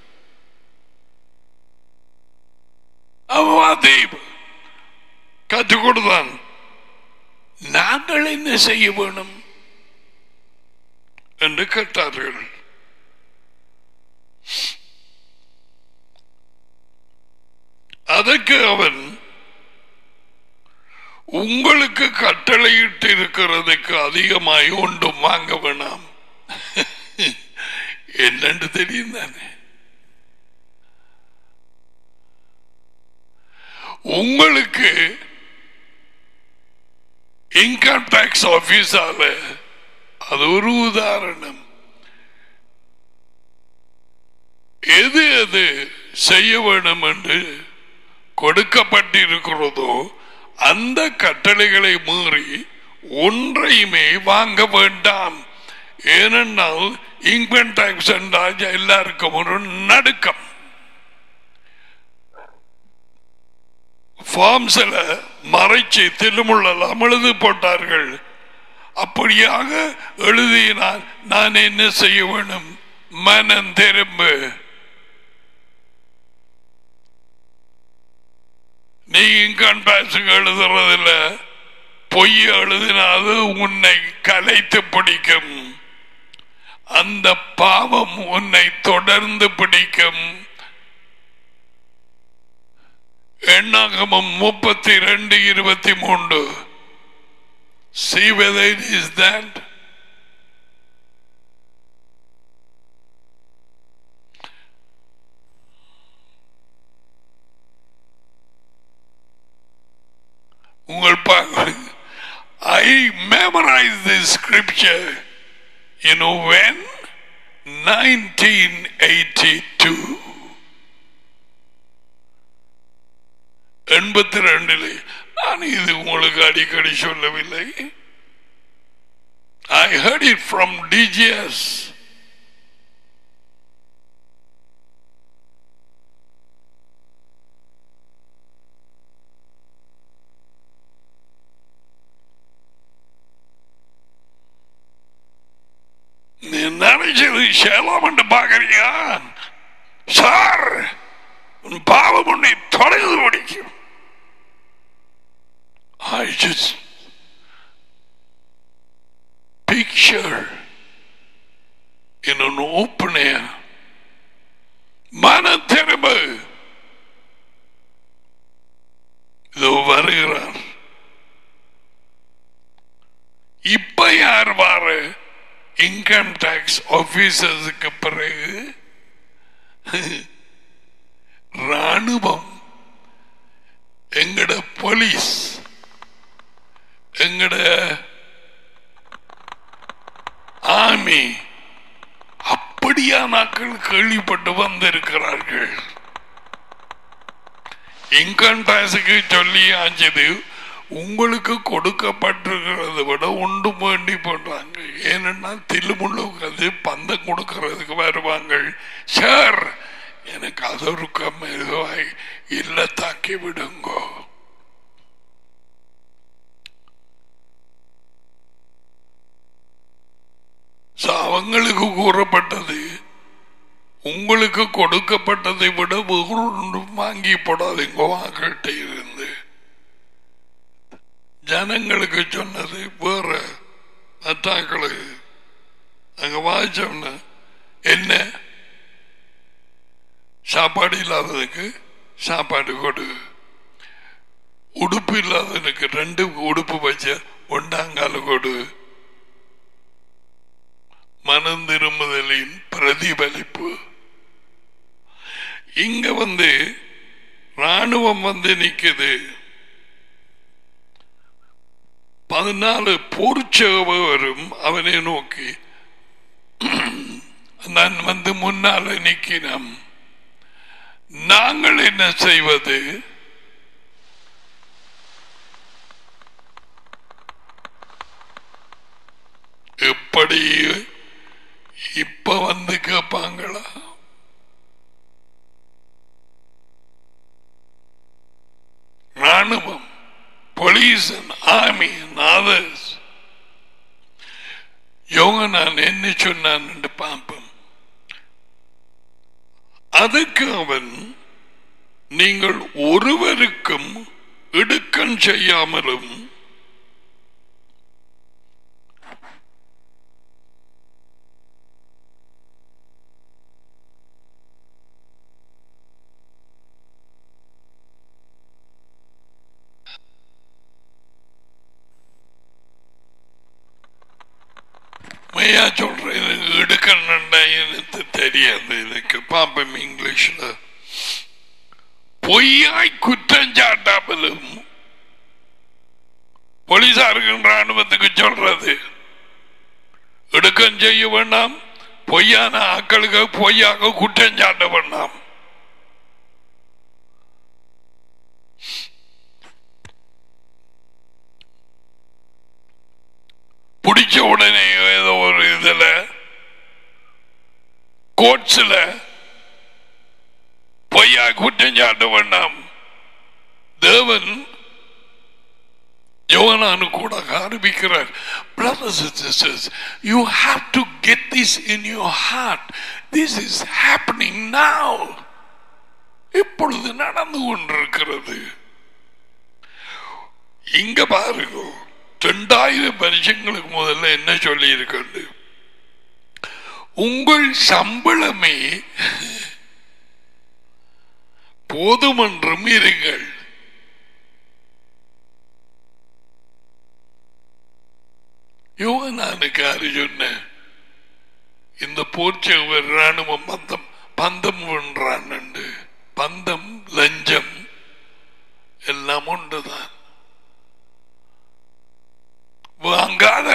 அவவாதை கற்றுக் கொடுத்தான் நாங்கள் என்ன செய்ய வேணும் என்று கேட்டார்கள் அதற்கு அவன் உங்களுக்கு கட்டளையிட்டு இருக்கிறதுக்கு அதிகமாய் ஒன்றும் வாங்க வேணாம் என்னன்னு தெரியும் தானே உங்களுக்கு இன்கம் டாக்ஸ் ஆபீஸால அது ஒரு உதாரணம் எது எது செய்ய வேண்டும் என்று கொடுக்கப்பட்டிருக்கிறதோ அந்த கட்டளைகளை மீறி ஒன்றையுமே வாங்க வேண்டாம் ஏனென்றால் இன்கம் டாக்ஸ் என்றால் எல்லாருக்கும் ஒரு நடுக்கம் ஃபார்ம்ஸில் மறைச்சு தில்லுமுள்ளெல்லாம் எழுதி போட்டார்கள் அப்படியாக எழுதினால் நான் என்ன செய்ய வேணும் மனம் திரும்பு நீ இன்கம் டாக்ஸ் எழுதுறதில்ல பொய் எழுதினாது உன்னை கலைத்து பிடிக்கும் அந்த பாவம் உன்னை தொடர்ந்து பிடிக்கும் எண்ணாகமம் முப்பத்தி ரெண்டு இருபத்தி மூன்று See whether it is that. உங்கள் I memorized this scripture, you know when? 1982. எண்பத்தி ரெண்டிலே நான் இது உங்களுக்கு அடிக்கடி சொல்லவில்லை I heard it from DGS. நீ நினைச்சது சேலம் என்று பாக்குறியா சார் உன் பாவம் உன்னை தொடர்ந்து முடிக்கும் I just picture in an open air மன திரும்பு இதோ வருகிறார் இப்ப யார் வாரு இன்கம் டாக்ஸ் ஆபீசர்ஸுக்கு பிறகு ராணுவம் எங்கட போலீஸ் எங்கட ஆமி அப்படியா நாட்கள் கேள்விப்பட்டு வந்திருக்கிறார்கள் இன்கம் டாக்ஸுக்கு சொல்லி ஆஞ்சது உங்களுக்கு கொடுக்கப்பட்டிருக்கிறத விட ஒன்று வேண்டி போடுறாங்க ஏன்னா தில்லுமுள்ளு உட்காந்து பந்தம் கொடுக்கறதுக்கு வருவாங்க சார் எனக்கு அதொருக்க மெதுவாய் இல்லத்தாக்கி விடுங்கோ So, அவங்களுக்கு கூறப்பட்டது உங்களுக்கு கொடுக்கப்பட்டதை விட வேறு ஒன்றும் வாங்கி போடாதீங்க வாங்கிட்ட இருந்து ஜனங்களுக்கு சொன்னது வேற அத்தாக்களுக்கு அங்க வாய்ச்சோம்னா என்ன சாப்பாடு இல்லாததுக்கு சாப்பாடு கொடு உடுப்பு இல்லாதவனுக்கு ரெண்டு உடுப்பு வச்ச ஒண்டாங்கால கொடு மனம் திரும்புதலின் பிரதிபலிப்பு இங்க வந்து ராணுவம் வந்து நிக்குது பதினாலு போர்ச்சவரும் அவனை நோக்கி நான் வந்து முன்னால நிக்கினோம் நாங்கள் என்ன செய்வது எப்படி இப்ப வந்து கேட்பாங்களா ராணுவம் police and army and others யோகனான் என்ன சொன்னான் என்று பார்ப்போம் அதுக்கு அவன் நீங்கள் ஒருவருக்கும் இடுக்கண் செய்யாமலும் மையா சொல்றேன் எனக்கு இடுக்கணுண்டா எனக்கு தெரியாது எனக்கு பாப்பம் இங்கிலீஷ்ல பொய்யாய் குற்றம் சாட்டாமலும் போலீசாருக்கு ராணுவத்துக்கு சொல்றது இடுக்கம் செய்ய வேண்டாம் பொய்யான ஆக்களுக்கு பொய்யாக குற்றம் சாட்ட வேண்டாம் பிடிச்ச உடனே ஏதோ ஒரு இதுல கோட்ஸ்ல பொய்யா குற்றம் சாட்ட வேண்டாம் தேவன் யோகனானு கூட ஆரம்பிக்கிறார் brothers and sisters you have to get this in your heart this is happening now இப்பொழுது நடந்து கொண்டிருக்கிறது இங்க பாருங்க ரெண்டாயிரம் வருஷங்களுக்கு முதல்ல என்ன சொல்லி இருக்காண்டு உங்கள் சம்பளமே போதுமென்றும் இருங்கள் யோகனானுக்கு யாரு சொன்ன இந்த போர்ச்சவர் ராணுவம் பந்தம் பந்தம் பண்றான் பந்தம் லஞ்சம் எல்லாம் உண்டுதான் வாங்காத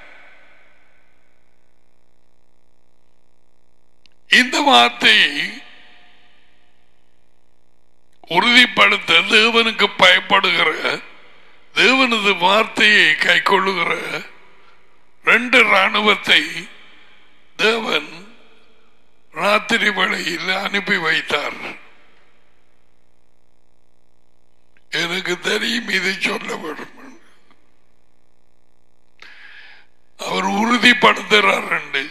இந்த வார்த்தையை உறுதிப்படுத்த தேவனுக்கு பயப்படுகிற தேவனது வார்த்தையை கை கொள்ளுகிற ரெண்டு ராணுவத்தை தேவன் ராத்திரி வேளையில் அனுப்பி வைத்தார் எனக்கு தெரியும் இது சொல்ல வேண்டும் அவர் உறுதிப்படுத்துகிறார் ரெண்டு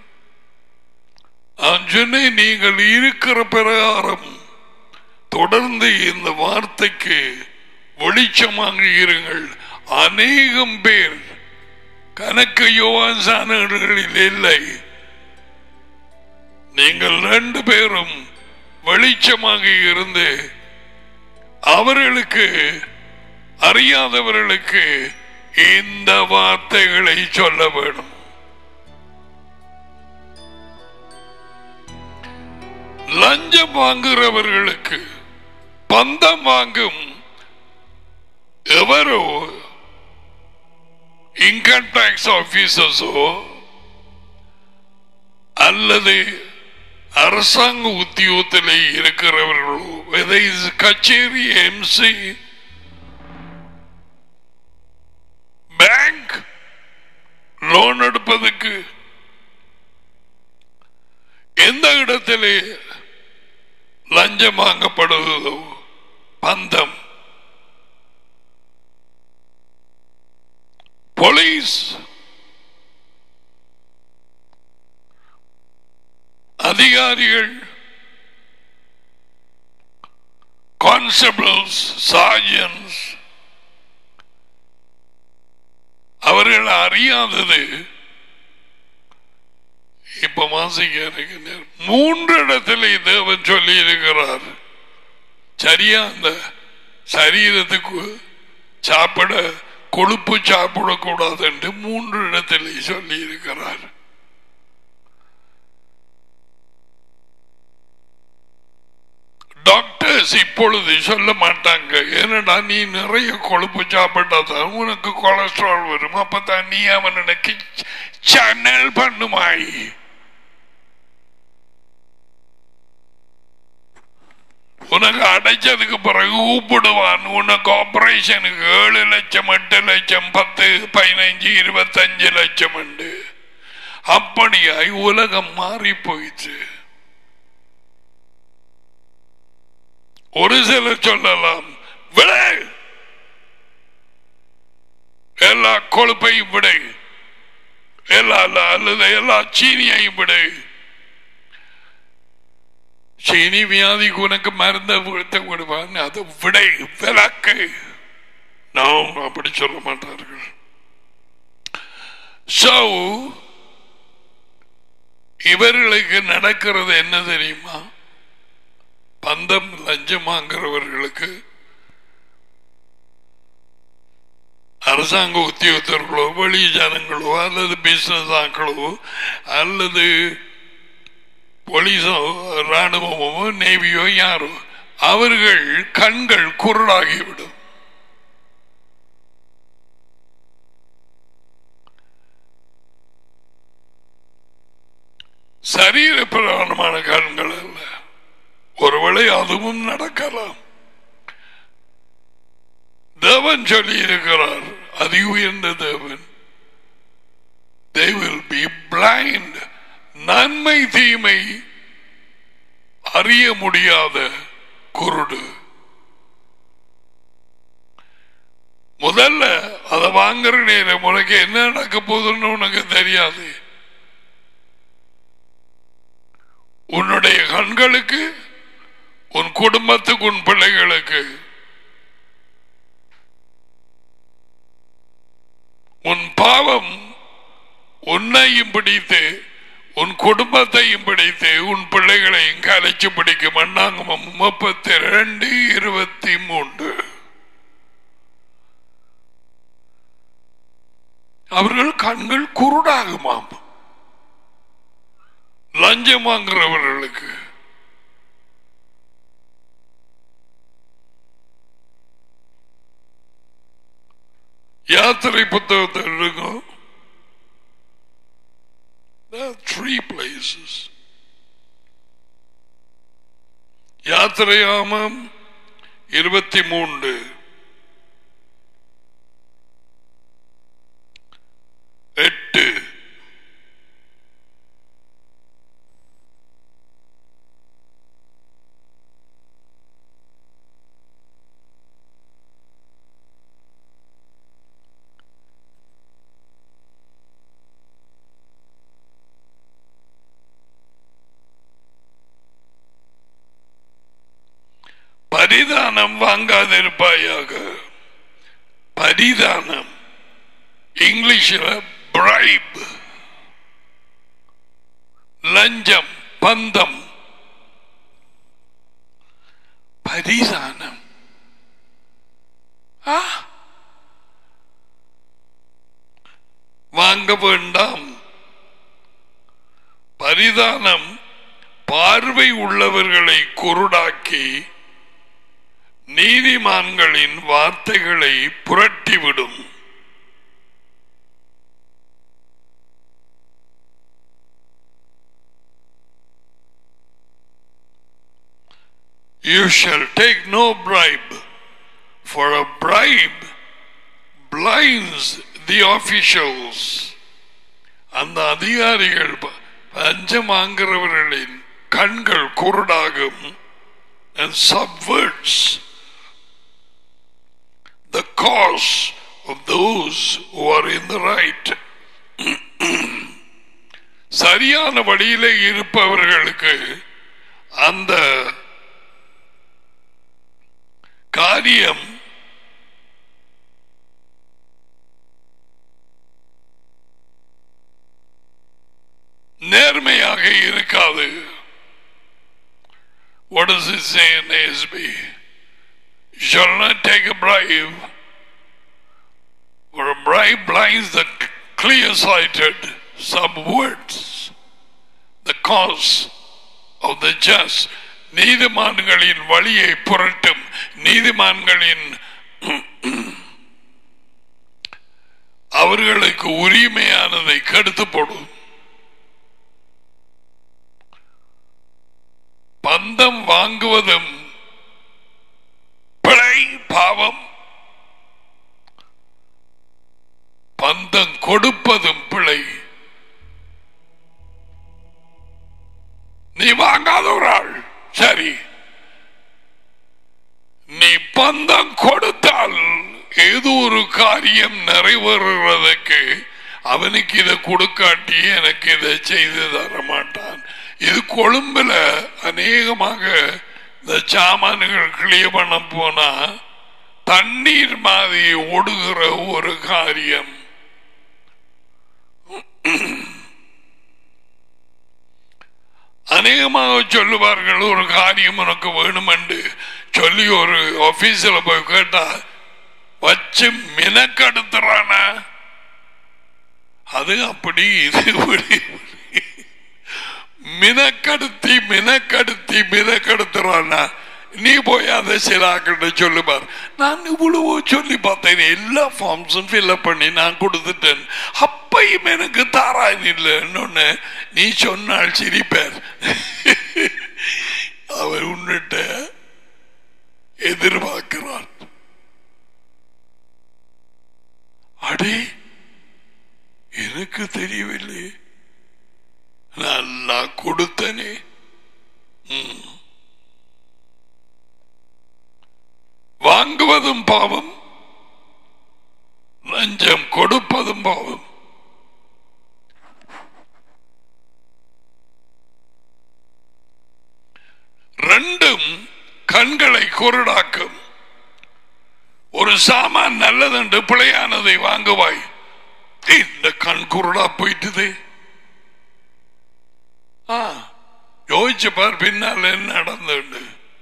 நான் சொன்னேன் நீங்கள் இருக்கிற பிரகாரம் தொடர்ந்து இந்த வார்த்தைக்கு வெளிச்சமாக இருங்கள் அநேகம் பேர் கணக்கு யோவான் சானங்களில் இல்லை நீங்கள் ரெண்டு பேரும் வெளிச்சமாக இருந்து அவர்களுக்கு அறியாதவர்களுக்கு இந்த வார்த்தைகளை சொல்ல வேண்டும் லஞ்சம் வாங்குகிறவர்களுக்கு பந்தம் வாங்கும் எவரோ இன்கம் டாக்ஸ் ஆபீசர்ஸோ அல்லது அரசாங்க உத்தியோகத்தில் இருக்கிறவர்களோ whether it's கச்சேரி எம்சி பேங்க் லோன் எடுப்பதற்கு எந்த இடத்திலே லஞ்சம் வாங்கப்படுவதோ பந்தம் போலீஸ் அதிகாரிகள் கான்ஸ்டபிள்ஸ் சார்ஜன்ஸ் அவர்கள் அறியாதது இப்ப வாசிக்க எனக்கு நேரம். மூன்று இடத்துல தேவன் சொல்லி இருக்கிறார் சரியா அந்த சரீரத்துக்கு சாப்பிட கொழுப்பு சாப்பிடக்கூடாது என்று மூன்று இடத்திலே சொல்லி இருக்கிறார் டாக்டர்ஸ் இப்பொழுது சொல்ல மாட்டாங்க ஏனடா நீ நிறைய கொழுப்பு சாப்பிட்டாதான் உனக்கு கொலஸ்ட்ரால் வரும் அப்பதான் நீ அவனுக்கு சேனல் பண்ணுமாய் உனக்கு அடைச்சதுக்கு பிறகு கூப்பிடுவான் உனக்கு ஆபரேஷனுக்கு ஏழு லட்சம் எட்டு லட்சம் பத்து பதினஞ்சு இருபத்தஞ்சு லட்சம் உண்டு அப்படியாய் உலகம் மாறி போயிடுச்சு ஒரு சிலர் சொல்லலாம் விடு எல்லா கொழுப்பையும் விடு எல்லா அல்லது எல்லா சீனியையும் விடு சீனி வியாதிக்கு உனக்கு மருந்த கொடுத்த கொடுப்பான் அதை விடை விளக்கு நாம் அப்படி சொல்ல மாட்டார்கள் So, இவர்களுக்கு நடக்கிறது என்ன தெரியுமா பந்தம் லஞ்சம் வாங்குறவர்களுக்கு அரசாங்க உத்தியோகத்தர்களோ வெளி ஜனங்களோ அல்லது பிசினஸ் ஆக்களோ அல்லது போலீஸோ ராணுவமோ நேவியோ யாரோ அவர்கள் கண்கள் குருடாகிவிடும் சரீர பிரதானமான கண்கள் அல்ல ஒருவேளை அதுவும் நடக்கலாம் தேவன் சொல்லி இருக்கிறார் அதி உயர்ந்த தேவன் they will be blind நன்மை தீமை அறிய முடியாத குருடு முதல்ல அதை வாங்குற நேரம் உனக்கு என்ன நடக்க போகுதுன்னு உனக்கு தெரியாது உன்னுடைய கண்களுக்கு உன் குடும்பத்துக்கு உன் பிள்ளைகளுக்கு உன் பாவம் உன்னையும் பிடித்து உன் குடும்பத்தையும் பிடித்து உன் பிள்ளைகளையும் கலைச்சு பிடிக்கும் அண்ணாங்கமம் முப்பத்தி ரெண்டு இருபத்தி மூன்று அவர்கள் கண்கள் குருடாகுமாம் லஞ்சம் வாங்குறவர்களுக்கு யாத்திரை புத்தகத்தை எடுங்க There are three places. யாத்திரையாமம் இருபத்தி மூன்று எட்டு பரிதானம் வாங்காதிருப்பாயாக பரிதானம் இங்கிலீஷில் பிரைப் லஞ்சம் பந்தம் பரிதானம் ஆ? வாங்க வேண்டாம் பரிதானம் பார்வை உள்ளவர்களை குருடாக்கி நீதிமான்களின் வார்த்தைகளை புரட்டிவிடும் You shall take no bribe, for a bribe blinds the officials. அந்த அதிகாரிகள் ப- லஞ்சம் வாங்குறவர்களின் கண்கள் குருடாகும் and subverts the cause of those who are in the right. சரியான வழியிலே இருப்பவர்களுக்கு அந்த காரியம் நேர்மையாக இருக்காது What does it say in ASB? You shall not take a bribe, for a bribe blinds the clear-sighted, subverts the cause of the just. நீதிமான்களின் வழியை புரட்டும் நீதிமான்களின் அவர்களுக்கு உரிமையானதை கெடுத்து போடும் பந்தம் வாங்குவதும் பிழை பாவம் பந்தம் கொடுப்பதும் பிழை நீ வாங்காத ஒரு ஆள் சரி நீ பந்தம் கொடுத்தால் ஏதோ ஒரு காரியம் நிறைவேறுவதற்கு அவனுக்கு இதை கொடுக்காட்டி எனக்கு இதை செய்து தர மாட்டான் இது கொழும்புல அநேகமாக இந்த சாமான்கள் கிளிய பண்ண போனா தண்ணீர் மாதிரி ஒடுகிற ஒரு காரியம் அநேகமாக சொல்லுவார்கள் ஒரு காரியம் உனக்கு வேணும் என்று சொல்லி ஒரு ஆபீஸ்ல போய் கேட்டா வச்சு மினக்கடுத்துறான அது அப்படி இது இப்படி மினக்கடுத்தி மினக்கடுத்தி மினக்கடுத்துறானா நீ போய் அதை சிலாக்கிட்ட சொல்லுவார் நான் இவ்வளவோ சொல்லி பார்த்தேன் எல்லா ஃபார்ம்ஸும் ஃபில்அப் பண்ணி நான் கொடுத்துட்டேன் அப்பையும் எனக்கு தாரான் இல்லைன்னு நீ சொன்னால் சிரிப்பார் அவர் உன்னிட்ட எதிர்பார்க்கிறார் அடே எனக்கு தெரியவில்லை நல்லா கொடுத்தனே ம். வாங்குவதும் பாவம் லஞ்சம் கொடுப்பதும் பாவம் ரெண்டும் கண்களை குருடாக்கும் ஒரு சாமான் நல்லதென்று பிழையானதை வாங்குவாய் இந்த கண் குருடா போயிட்டுதே ஆ யோசிச்சு பார் பின்னால் என்ன நடந்துண்டு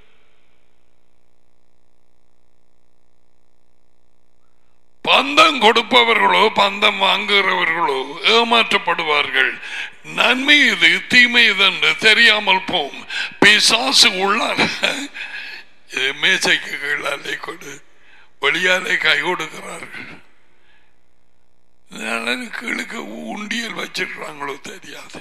பந்தம் கொடுப்பவர்களோ பந்தம் வாங்குகிறவர்களோ ஏமாற்றப்படுவார்கள் நன்மை இது தீமை இது என்று தெரியாமல் போம் பிசாசு உள்ளால இது மேசைக்கு கீழாலே கொடு வெளியாலே கை கொடுக்கிறார்கள் நலனு கீழுக்கு உண்டியல் வச்சிருக்காங்களோ தெரியாது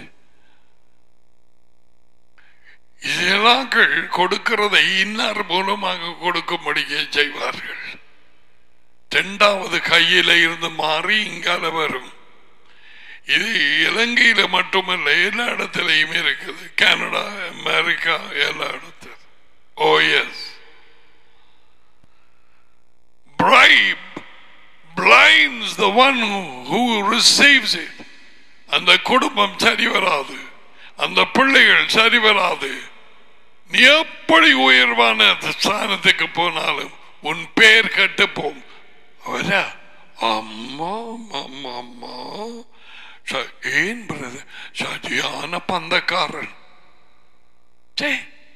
இதெல்லாம் கொடுக்கிறதை இன்னார் மூலமாக கொடுக்கும்படியே செய்வார்கள் இரண்டாவது கையில இருந்து மாறி இங்கால வரும் இது இலங்கையில மட்டுமல்ல எல்லா இடத்திலையும் இருக்குது கனடா அமெரிக்கா எல்லா இடத்துல oh yes bribe blinds the one who, who receives it அந்த குடும்பம் சரி வராது அந்த பிள்ளைகள் சரி வராது நீ எப்படி உயர்வான ஸ்தானத்துக்கு போனாலும் உன் பெயர் கட்டுப்போம் அவரா அம்மா அம்மா அம்மா ச- ஏன் பிரதர் சரியான பந்தக்காரன் சே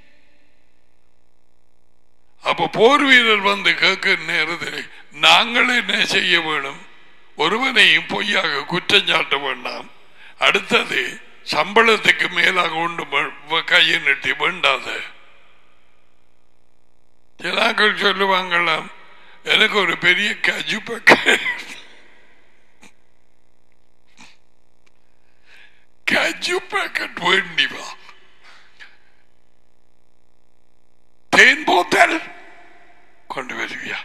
அப்ப போர் வீரர் வந்து கேட்க நேரத்தில் நாங்கள் என்ன செய்ய வேணும் ஒருவனையும் பொய்யாக குற்றம் சாட்ட வேண்டாம் அடுத்தது சம்பளத்துக்கு மேலாக கொண்டு வ- கையை நட்டி வேண்டாத சிலாக்கள் சொல்லுவாங்களாம் எனக்கு ஒரு பெரிய கஜு பக்க கஜு பாக்கெட் வேண்டி வா தேன் போத்தல் கொண்டு வருவியா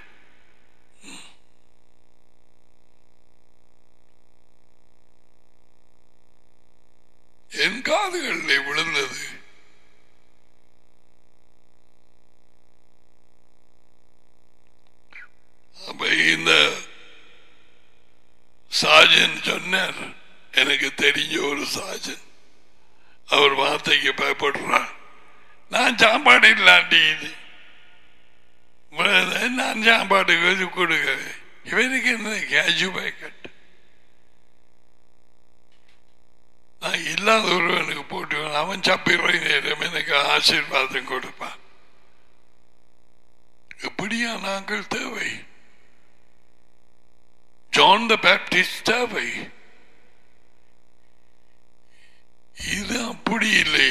என் காதுகளில் விழுந்தது சொன்னார் எனக்கு தெரிஞ்ச ஒரு சாஜன் அவர் வார்த்தைக்கு பயப்படுறார் நான் சாப்பாடு இல்லாண்டி இது. brother, நான் சாப்பாடு கொஞ்சி கொடுக்க இவனுக்கு என்ன கேஜு பேக்கெட் நான் இல்லாத ஒருவனுக்கு போட்டு அவன் சப்பிடுற நேரம் எனக்கு ஆசீர்வாதம் கொடுப்பான் எப்படியா நாங்கள் தேவை ஜான் த பேப்டிஸ்ட் தேவை இது அப்படி இல்லை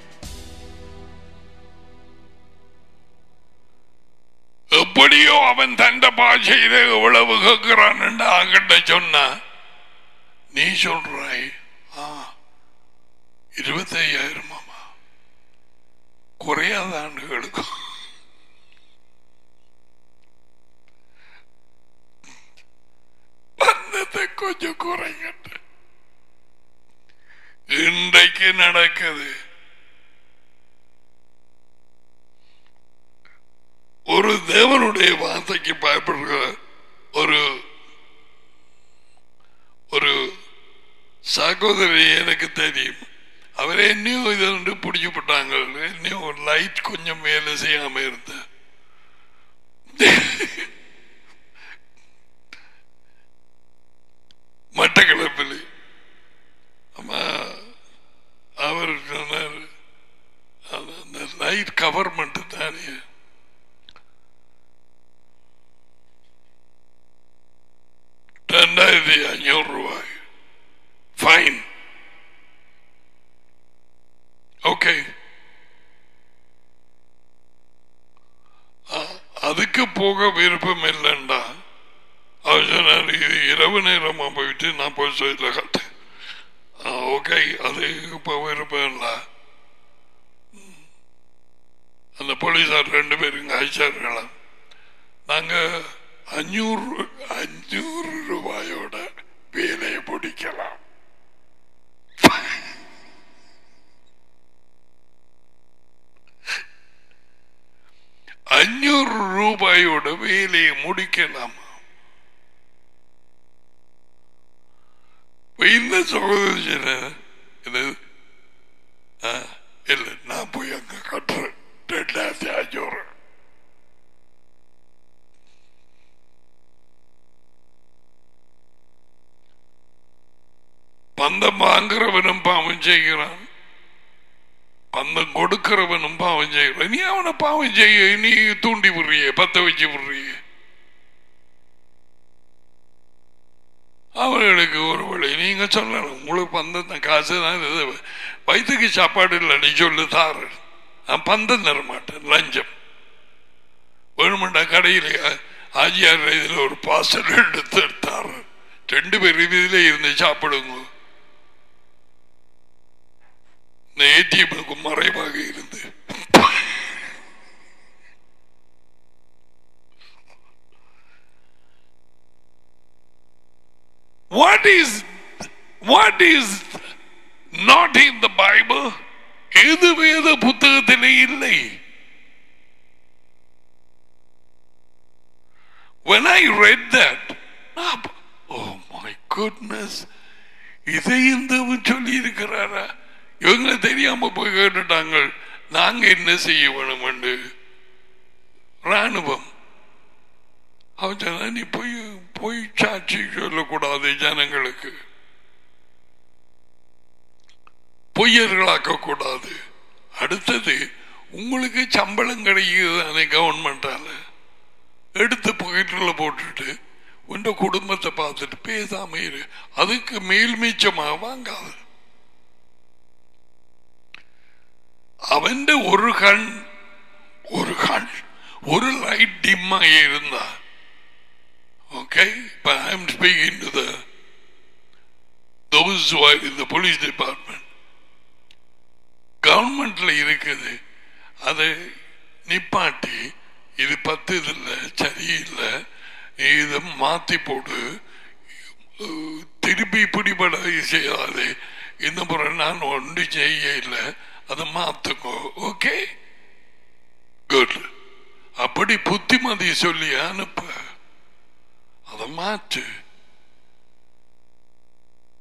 எப்படியோ அவன் தண்ட பாஷையில எவ்வளவு கேட்கிறான் ஆகிட்ட சொன்ன நீ சொல்றாய் ஆ இருபத்தி ஐயாயிரமாமா குறையாத ஆண்டுகளுக்கு வந்ததை கொஞ்சம் குறைங்கட்டு இன்றைக்கு நடக்குது ஒரு தேவனுடைய வார்த்தைக்கு பயப்படுற ஒரு ஒரு சகோதரி எனக்கு தெரியும் அவரே என்னையும் இது வந்து பிடிச்சு போட்டாங்க என்னையும் ஒரு லைட் கொஞ்சம் வேலை செய்யாம இருந்த மட்டக்களப்பில் ஆமா அவர் சொன்னார் அது அந்த லைட் கவர் மட்டும் தானே ரெண்டாயிரத்தி அஞ்சூறு ரூபாய் ஃபைன் ஓகே அதுக்கு போக விருப்பம் இல்லைண்டா அவர் சொன்னார் இது இரவு நேரமா போயிட்டு நான் போய் சொல்ல கட்டேன் ஓகே அது இப்போ விருப்பம் இல்லை அந்த போலீஸார் ரெண்டு பேரும் அழைச்சார்களாம் நாங்க அஞ்சூறு அஞ்சூறு ரூபாயோட வேலையை பிடிக்கலாம் அஞ்சூறு ரூபாயோட வேலையை முடிக்கலாம் இந்த சகோதரி சொன்ன- என்னது? ஆ, இல்ல நான் போய் அங்க கட்டுறேன் ரெண்டாயிரத்தி அஞ்சூறு பந்தம் வாங்குறவனும் பாவம் செய்கிறான் பந்தம் கொடுக்கிறவனும் பாவம் செய்கிறான் நீ அவனை பாவம் செய்ய நீ தூண்டி விடுறிய பத்த வச்சு விடுறிய அவர்களுக்கு ஒரு வழி நீங்க சொல்லணும் உங்களுக்கு பந்தம் காசு தான் இது வயிற்றுக்கு சாப்பாடு இல்லை நீ சொல்லு தாரு நான் பந்தம் தர மாட்டேன் லஞ்சம் வேணுமெண்டா கடையில் ஆஜியார் இதில் ஒரு பாசல் எடுத்து எடுத்தாரு ரெண்டு பேர் இதில் இருந்து சாப்பிடுங்க இந்த ஏடிஎம்முக்கு மறைவாக இருந்து What is what is not in the Bible? எது வேத புத்தகத்திலே இல்லை When I read that, நான் oh my goodness, இதை இந்த சொல்லி இருக்கிறாரா இவங்க தெரியாம போய் கேட்டுட்டாங்க நாங்க என்ன செய்ய வேணும் என்று ராணுவம் அவன் சொன்னா நீ போய் போய் சாட்சி சொல்லக்கூடாது ஜனங்களுக்கு பொய்யர்களாக்க கூடாது அடுத்தது உங்களுக்கு சம்பளம் கிடைக்குது கவர்மெண்டால எடுத்து பாக்கெட்ல போட்டுட்டு உன் குடும்பத்தை பார்த்துட்டு பேசாம இரு அதுக்கு மேல் மிச்சமா வாங்காது അവന്റെ ഒരു കൺ ഒരു കൺ ഒരു ലൈറ്റ് ഡിമ്മായി ഇരുന്ന okay I am speaking to the those who are in the police department கவர்மெண்ட்ல இருக்குது அதை நிப்பாட்டி இது பத்து இதில்ல சரியில்லை நீ இதை மாத்தி போடு அஹ், திருப்பி பிடிபட செய்யாது இந்த முறை நான் ஒன்று செய்ய இல்லை அதை மாத்துக்கோ ஓகே குட் அப்படி புத்திமதி சொல்லி அனுப்ப அதை மாற்று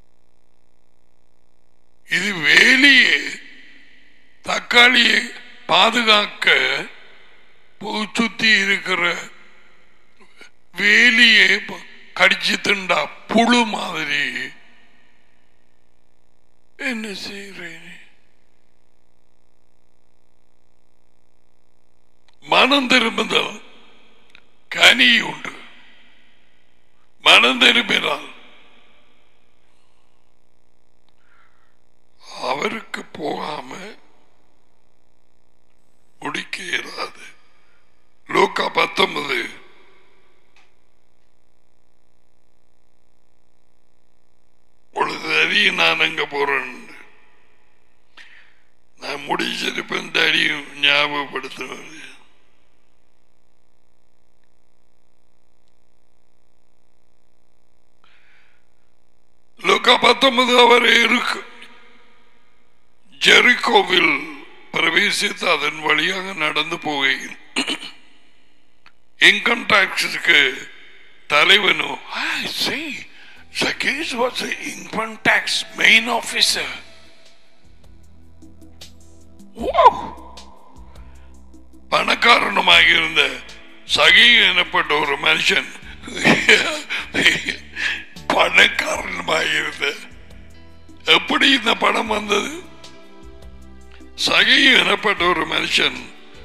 வேலியே தக்காளியை பாதுகாக்க பூ சுத்தி இருக்கிற வேலியே ப- கடிச்சு திண்டா புழு மாதிரி என்ன செய்கிறேன் மனம் திரும்புதல் கனி உண்டு மனம் திரும்பினால் அவருக்கு போகாம முடிக்க இயலாது லூக்கா பத்தொன்பது பொழுது அறியும் நான் அங்க போறேன் நான் முடிச்சிருப்பேன் அறியும் ஞாபகப்படுத்துவேன் லூக்கா பத்தொன்பது அவர் இருக்கு ஜெரிகோவில் பிரவேசித்து அதன் வழியாக நடந்து போகையில் இன்கம் டாக்ஸுக்கு தலைவனோ I see. Zacchaeus was the income tax main officer. Wow! பணக்காரனுமாக இருந்த சகி எனப்பட்ட ஒரு மனுஷன் பணக்காரனுமாக இருந்த எப்படி இந்த பணம் வந்தது சகி எனப்பட்ட ஒரு மனுஷன்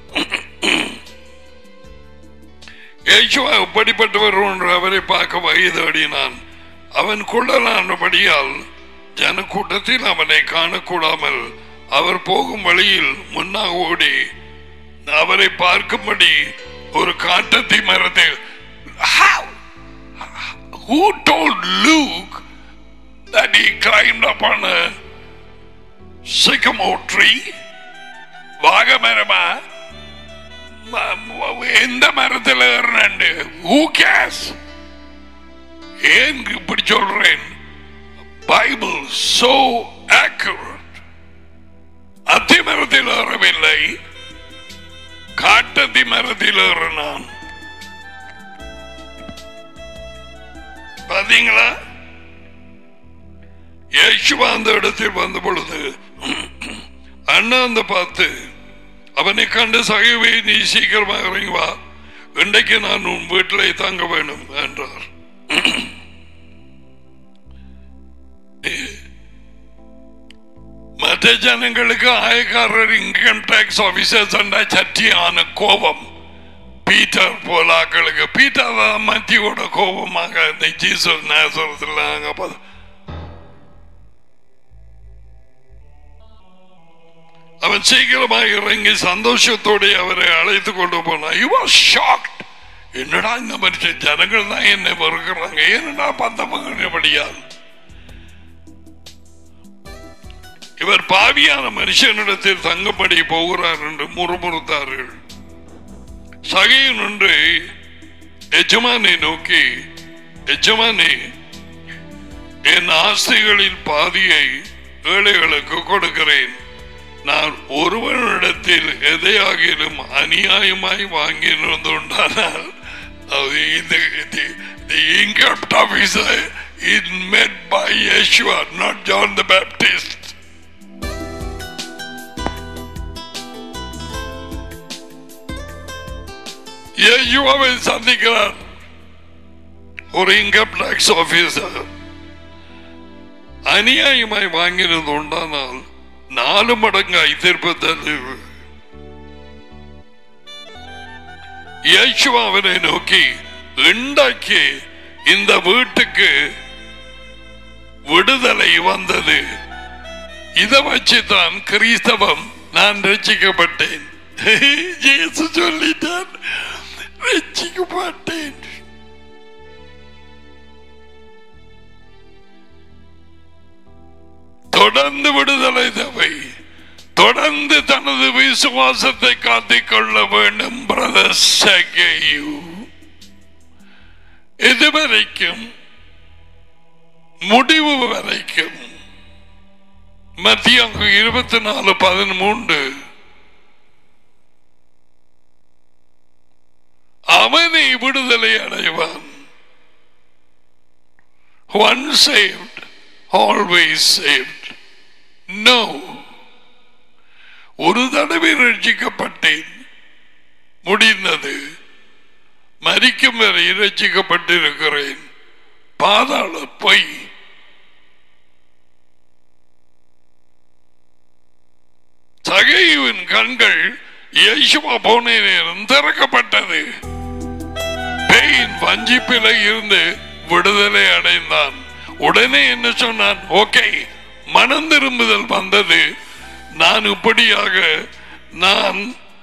ஏசுவா எப்படிப்பட்டவர் என்று அவரை பார்க்க வயதாடினான் அவன் குள்ளலானபடியால் ஜனக்கூட்டத்தில் அவனை காணக்கூடாமல் அவர் போகும் வழியில் முன்னாக ஓடி அவரை பார்க்கும்படி ஒரு காட்டத்தி மரத்தை How? Who told Luke that he climbed upon a sycamore tree? வாகமரமா ம- ம- எந்த மரத்தில் ஏறினு ஹூ கேஸ் ஏன் இப்படி சொல்றேன் பைபிள் சோ ஆக்குரேட் அத்தி மரத்தில் ஏறவில்லை காட்டத்தி மரத்தில் ஏறினான் பாத்தீங்களா யேசுவா அந்த இடத்தில் வந்த பொழுது அண்ணாந்து பார்த்து அவனை கண்டு சகைவை நீ சீக்கிரமாக இறங்கி வா இன்றைக்கு நான் உன் வீட்டிலே தங்க வேண்டும் என்றார் மற்ற ஜனங்களுக்கு ஆயக்காரர் இன்கம் டாக்ஸ் ஆபீசர்ஸ் சட்டியான கோபம் பீட்டர் போலாக்களுக்கு பீட்டர் தான் மத்தியோட கோபமாக இந்த ஜீசஸ் நேசரத்தில் நாங்கள் பார்த்தோம் அவன் சீக்கிரமாக இறங்கி சந்தோஷத்தோடு அவரை அழைத்து கொண்டு போனான் he was shocked என்னடா இந்த மாதிரி ஜனங்கள் தான் என்னை வெறுக்கிறாங்க ஏனடா பந்த மகனபடியால் இவர் பாவியான மனுஷனிடத்தில் தங்கும்படி போகிறார் என்று முறுமுறுத்தார்கள் சகையின் ஒன்று எஜமானை நோக்கி எஜமானே என் ஆஸ்திகளில் பாதியை ஏழைகளுக்கு கொடுக்கிறேன் நான் ஒருவனிடத்தில் எதையாகிலும் அநியாயமாய் வாங்கியிருந்துண்டானால் அது இந்த the- the income officer is met by Yeshua, not John the Baptist. யேசுவாவை சந்திக்கிறார் ஒரு இன்கம் டாக்ஸ் ஆபீசர் அநியாயமாய் வாங்கினது உண்டானால் நாலு மடங்காய் திருப்பத்தது யேசுவா அவனை நோக்கி இன்றைக்கு இந்த வீட்டுக்கு விடுதலை வந்தது இதை வச்சுதான் கிறிஸ்தவம் நான் ரசிக்கப்பட்டேன் இயேசு சொல்லிட்டான் ரசிக்கப்பட்டேன் தொடர்ந்து விடுதலை தேவை தொடர்ந்து தனது விசுவாசத்தை காத்திக் கொள்ள வேண்டும் பிரதர் சகையு இதுவரைக்கும் முடிவு வரைக்கும் மத்திய இருபத்தி நாலு பதிமூன்று அவனை விடுதலை அடைவான் once saved always saved no ஒரு தடவை ரட்சிக்கப்பட்டேன் முடிந்தது மரிக்கும் வரை ரட்சிக்கப்பட்டிருக்கிறேன் பாதாள பொய் சகையுவின் கண்கள் இயேசுவா போன நேரம் திறக்கப்பட்டது பேயின் வஞ்சிப்பில இருந்து விடுதலை அடைந்தான் உடனே என்ன சொன்னான் ஓகே மனம் திரும்புதல் வந்தது நான் இப்படியாக நான்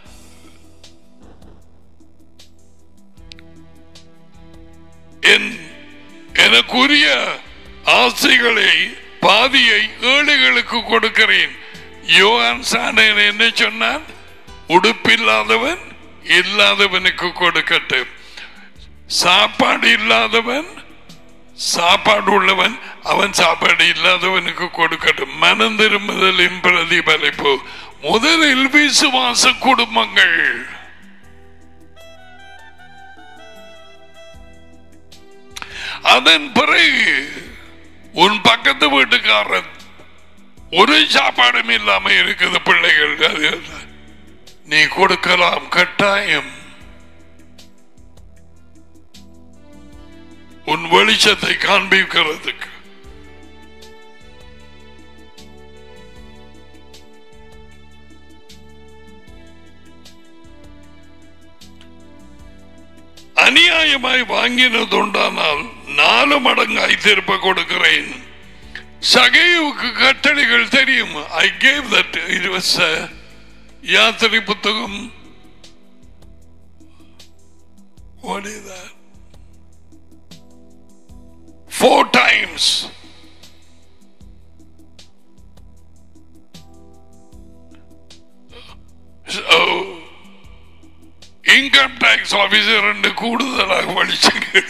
என் எனக்குரிய ஆசைகளை பாதியை ஏழைகளுக்கு கொடுக்கிறேன் யோகான் சாணன் என்ன சொன்னான் உடுப்பில்லாதவன் இல்லாதவனுக்கு கொடுக்கட்டும் சாப்பாடு இல்லாதவன் சாப்பாடு உள்ளவன் அவன் சாப்பாடு இல்லாதவனுக்கு கொடுக்கட்டும் மனம் திரும்புதலின் பிரதிபலிப்பு முதலில் விசுவாச குடும்பங்கள் அதன் பிறகு உன் பக்கத்து வீட்டுக்காரன் ஒரு சாப்பாடும் இல்லாம இருக்குது பிள்ளைகள் அது நீ கொடுக்கலாம் கட்டாயம் உன் வெளிச்சத்தை காண்பிக்கிறதுக்கு அநியாயமாய் வாங்கினதுண்டானால் நாலு மடங்காய் திருப்ப கொடுக்கிறேன் சகைவுக்கு கட்டளைகள் தெரியும் I gave that it was யாத்திரை புத்தகம் What is that? Four times. So, income tax officer ரெண்டு கூடுதலாக வலிச்சு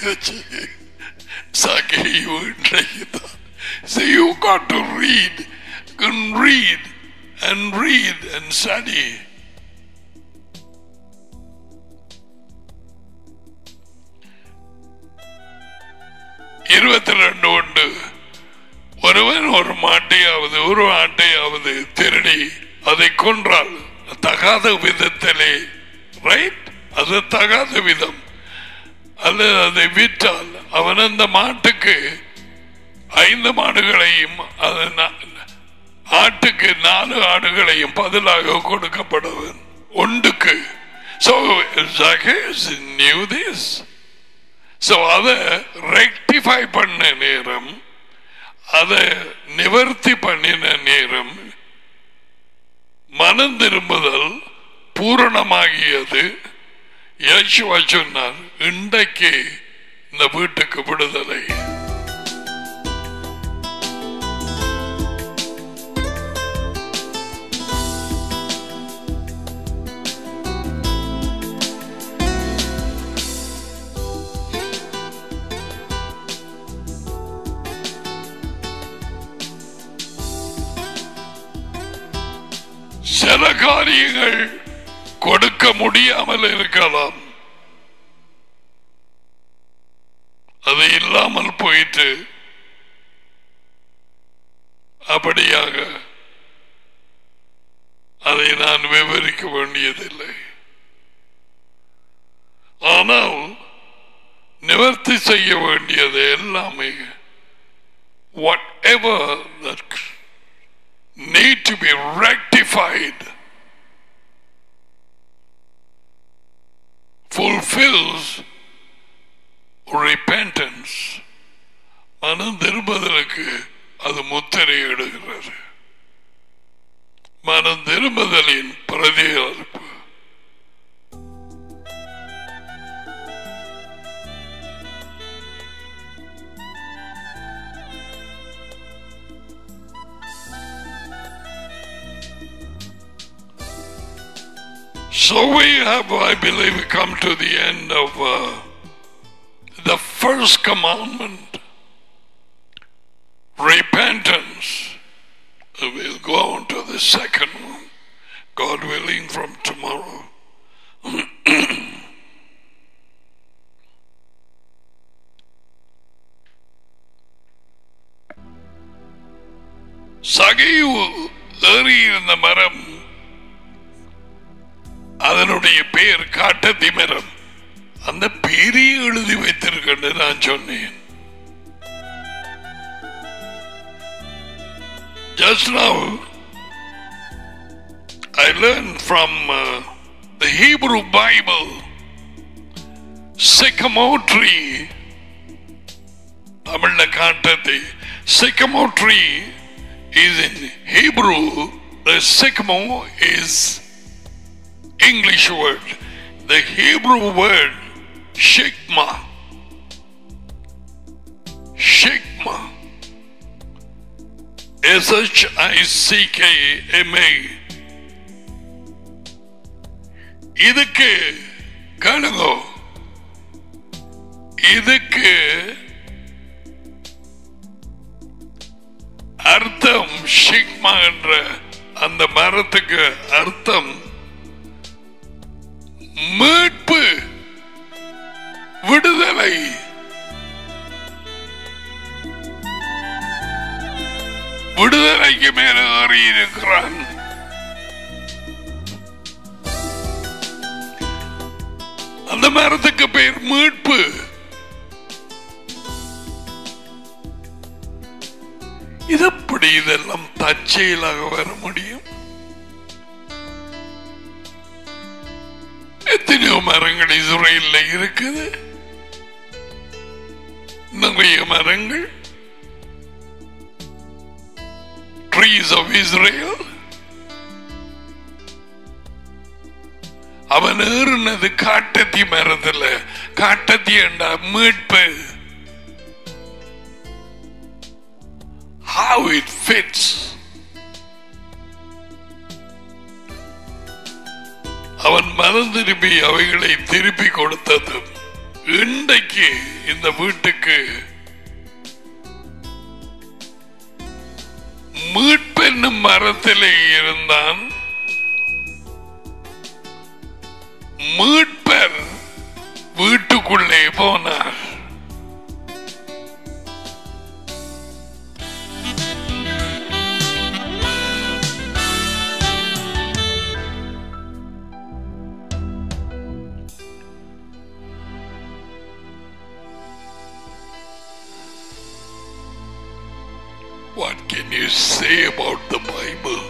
சகையு இன்றைக்கு தான் So you got to read and read and read and study. இருபத்தி ரெண்டு உண்டு ஒருவன் ஒரு மாட்டையாவது ஒரு ஆட்டையாவது திருடி அதை கொன்றால் தகாத விதத்திலே ரைட் அது தகாத விதம் அல்லது அதை விற்றால் அவன் அந்த மாட்டுக்கு ஐந்து மாடுகளையும் அது நா- ஆட்டுக்கு நாலு ஆடுகளையும் பதிலாக கொடுக்கப்படவன் ஒன்றுக்கு So Zacchaeus knew this. So அதை ரெக்டிஃபை பண்ண நேரம் அதை நிவர்த்தி பண்ணின நேரம் மனம் திரும்புதல் பூரணமாகியது யேசுவா சொன்னார் இன்றைக்கு இந்த வீட்டுக்கு விடுதலை சில காரியங்கள் கொடுக்க முடியாமல் இருக்கலாம் அது இல்லாமல் போயிட்டு அப்படியாக அதை நான் விவரிக்க வேண்டியதில்லை ஆனால் நிவர்த்தி செய்ய வேண்டியது எல்லாமே whatever that need to be rectified fulfills repentance மனம் திரும்புதலுக்கு அது முத்திரை இடுகிறது மனம் திரும்புதலின் பிரதியளிப்பு So we have, I believe, come to the end of uh, the first commandment repentance. Uh, We'll go on to the second one, God willing, from tomorrow. சகையு ஏறியிருந்த மரம் அதனுடைய பெயர் காட்டத்தி மரம் அந்த பெரிய எழுதி வைத்திருக்கேன்னு நான் சொன்னேன் Just now, I learned from uh, the Hebrew Bible, sycamore tree, தமிழ்ல காட்டத்தை sycamore tree is in Hebrew, the sycamore is English word. The Hebrew word shikma. Shikma. S H I C K M A. இதுக்கு கேளுங்க இதுக்கு அர்த்தம் ஷிக்மா என்ற அந்த மரத்துக்கு அர்த்தம் மீட்பு விடுதலை விடுதலைக்கு மேல ஏறி இருக்கிறான் அந்த மரத்துக்கு பேர் மீட்பு இது எப்படி இதெல்லாம் தற்செயலாக வர முடியும் எத்தனையோ மரங்கள் இஸ்ரேல்ல இருக்குது நிறைய மரங்கள் ட்ரீஸ் ஆஃப் இஸ்ரேல் அவன் ஏறினது காட்டத்தி மரத்துல காட்டத்தி என்றா மீட்பு how it fits அவன் மனம் திருப்பி அவைகளை திருப்பி கொடுத்தது இன்றைக்கு இந்த வீட்டுக்கு மீட்பென்னும் மரத்திலே இருந்தான் மீட்பர் வீட்டுக்குள்ளே போனார் What can you say about the Bible?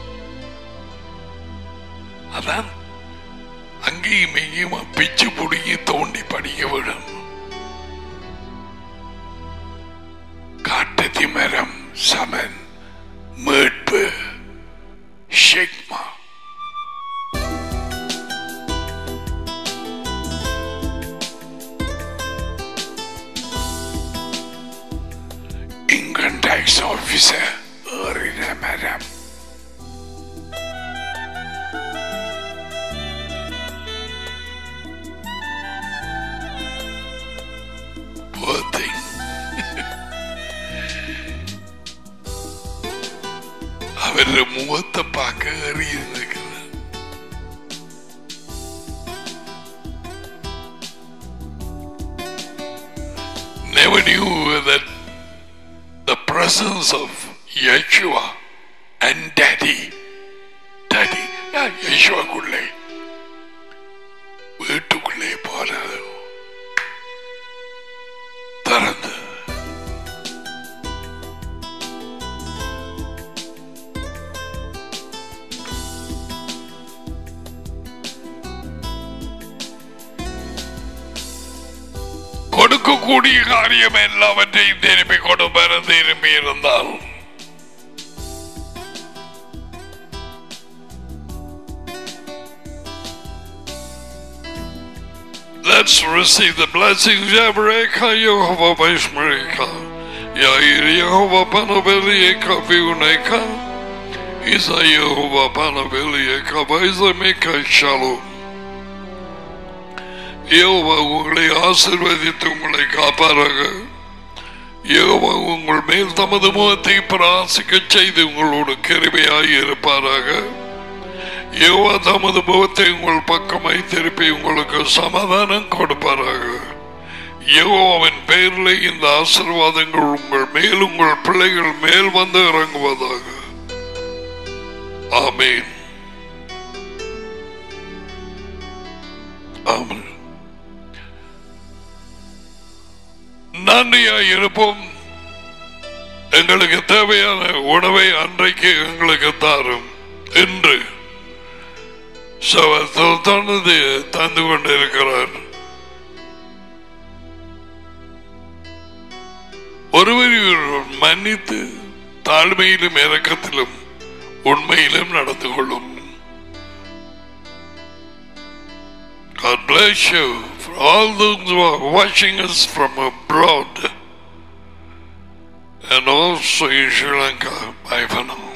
அதான் அங்கேயும் இங்கேயும் பிச்சு புடுங்கி தோண்டி படிக்க விடும் காட்டத்தி மரம் சமன் மீட்பு ஷெக்மா இன்கம் டாக்ஸ் ஆபீசர் ஏறின மரம் Poor thing. അവരുടെ മുഖത്തെ പാക്ക കയറിയിരുന്നിരിക്കുന്നത് Never knew that the presence of Yeshua and Daddy, Daddy, யேசுவாக்குள்ளே வீட்டுக்குள்ளே போனது திறந்து கொடுக்கக்கூடிய காரியம் எல்லாவற்றையும் திருப்பி கொடுப்பது திரும்பி இருந்தால் Let's receive the blessings Yabreka Yehovah Vaishmareka Yair Yehovah Panabelieka Viuneka Isa Yehovah Panabelieka Vaizameka Shalom யோவா உங்களை ஆசிர்வதித்து உங்களை காப்பாராக யோவா உங்கள் மேல் தமது முகத்தை பிராசிக்க செய்து உங்களோடு கிருமையாய் இருப்பாராக யோவா தமது முகத்தை உங்கள் பக்கமாய் திருப்பி உங்களுக்கு சமாதானம் கொடுப்பாராக யோவாவின் பெயரில் இந்த ஆசிர்வாதங்கள் உங்கள் மேல் உங்கள் பிள்ளைகள் மேல் வந்து இறங்குவதாக ஆமேன் ஆமாம் நன்றியாய் இருப்போம் எங்களுக்கு தேவையான உணவை அன்றைக்கு எங்களுக்கு தாரும் என்று தனது தந்து கொண்டிருக்கிறார் ஒருவர் மன்னித்து தாழ்மையிலும் இறக்கத்திலும் உண்மையிலும் நடந்து கொள்ளும் God bless you for all those who are watching us from abroad and also in Sri Lanka. Bye for now.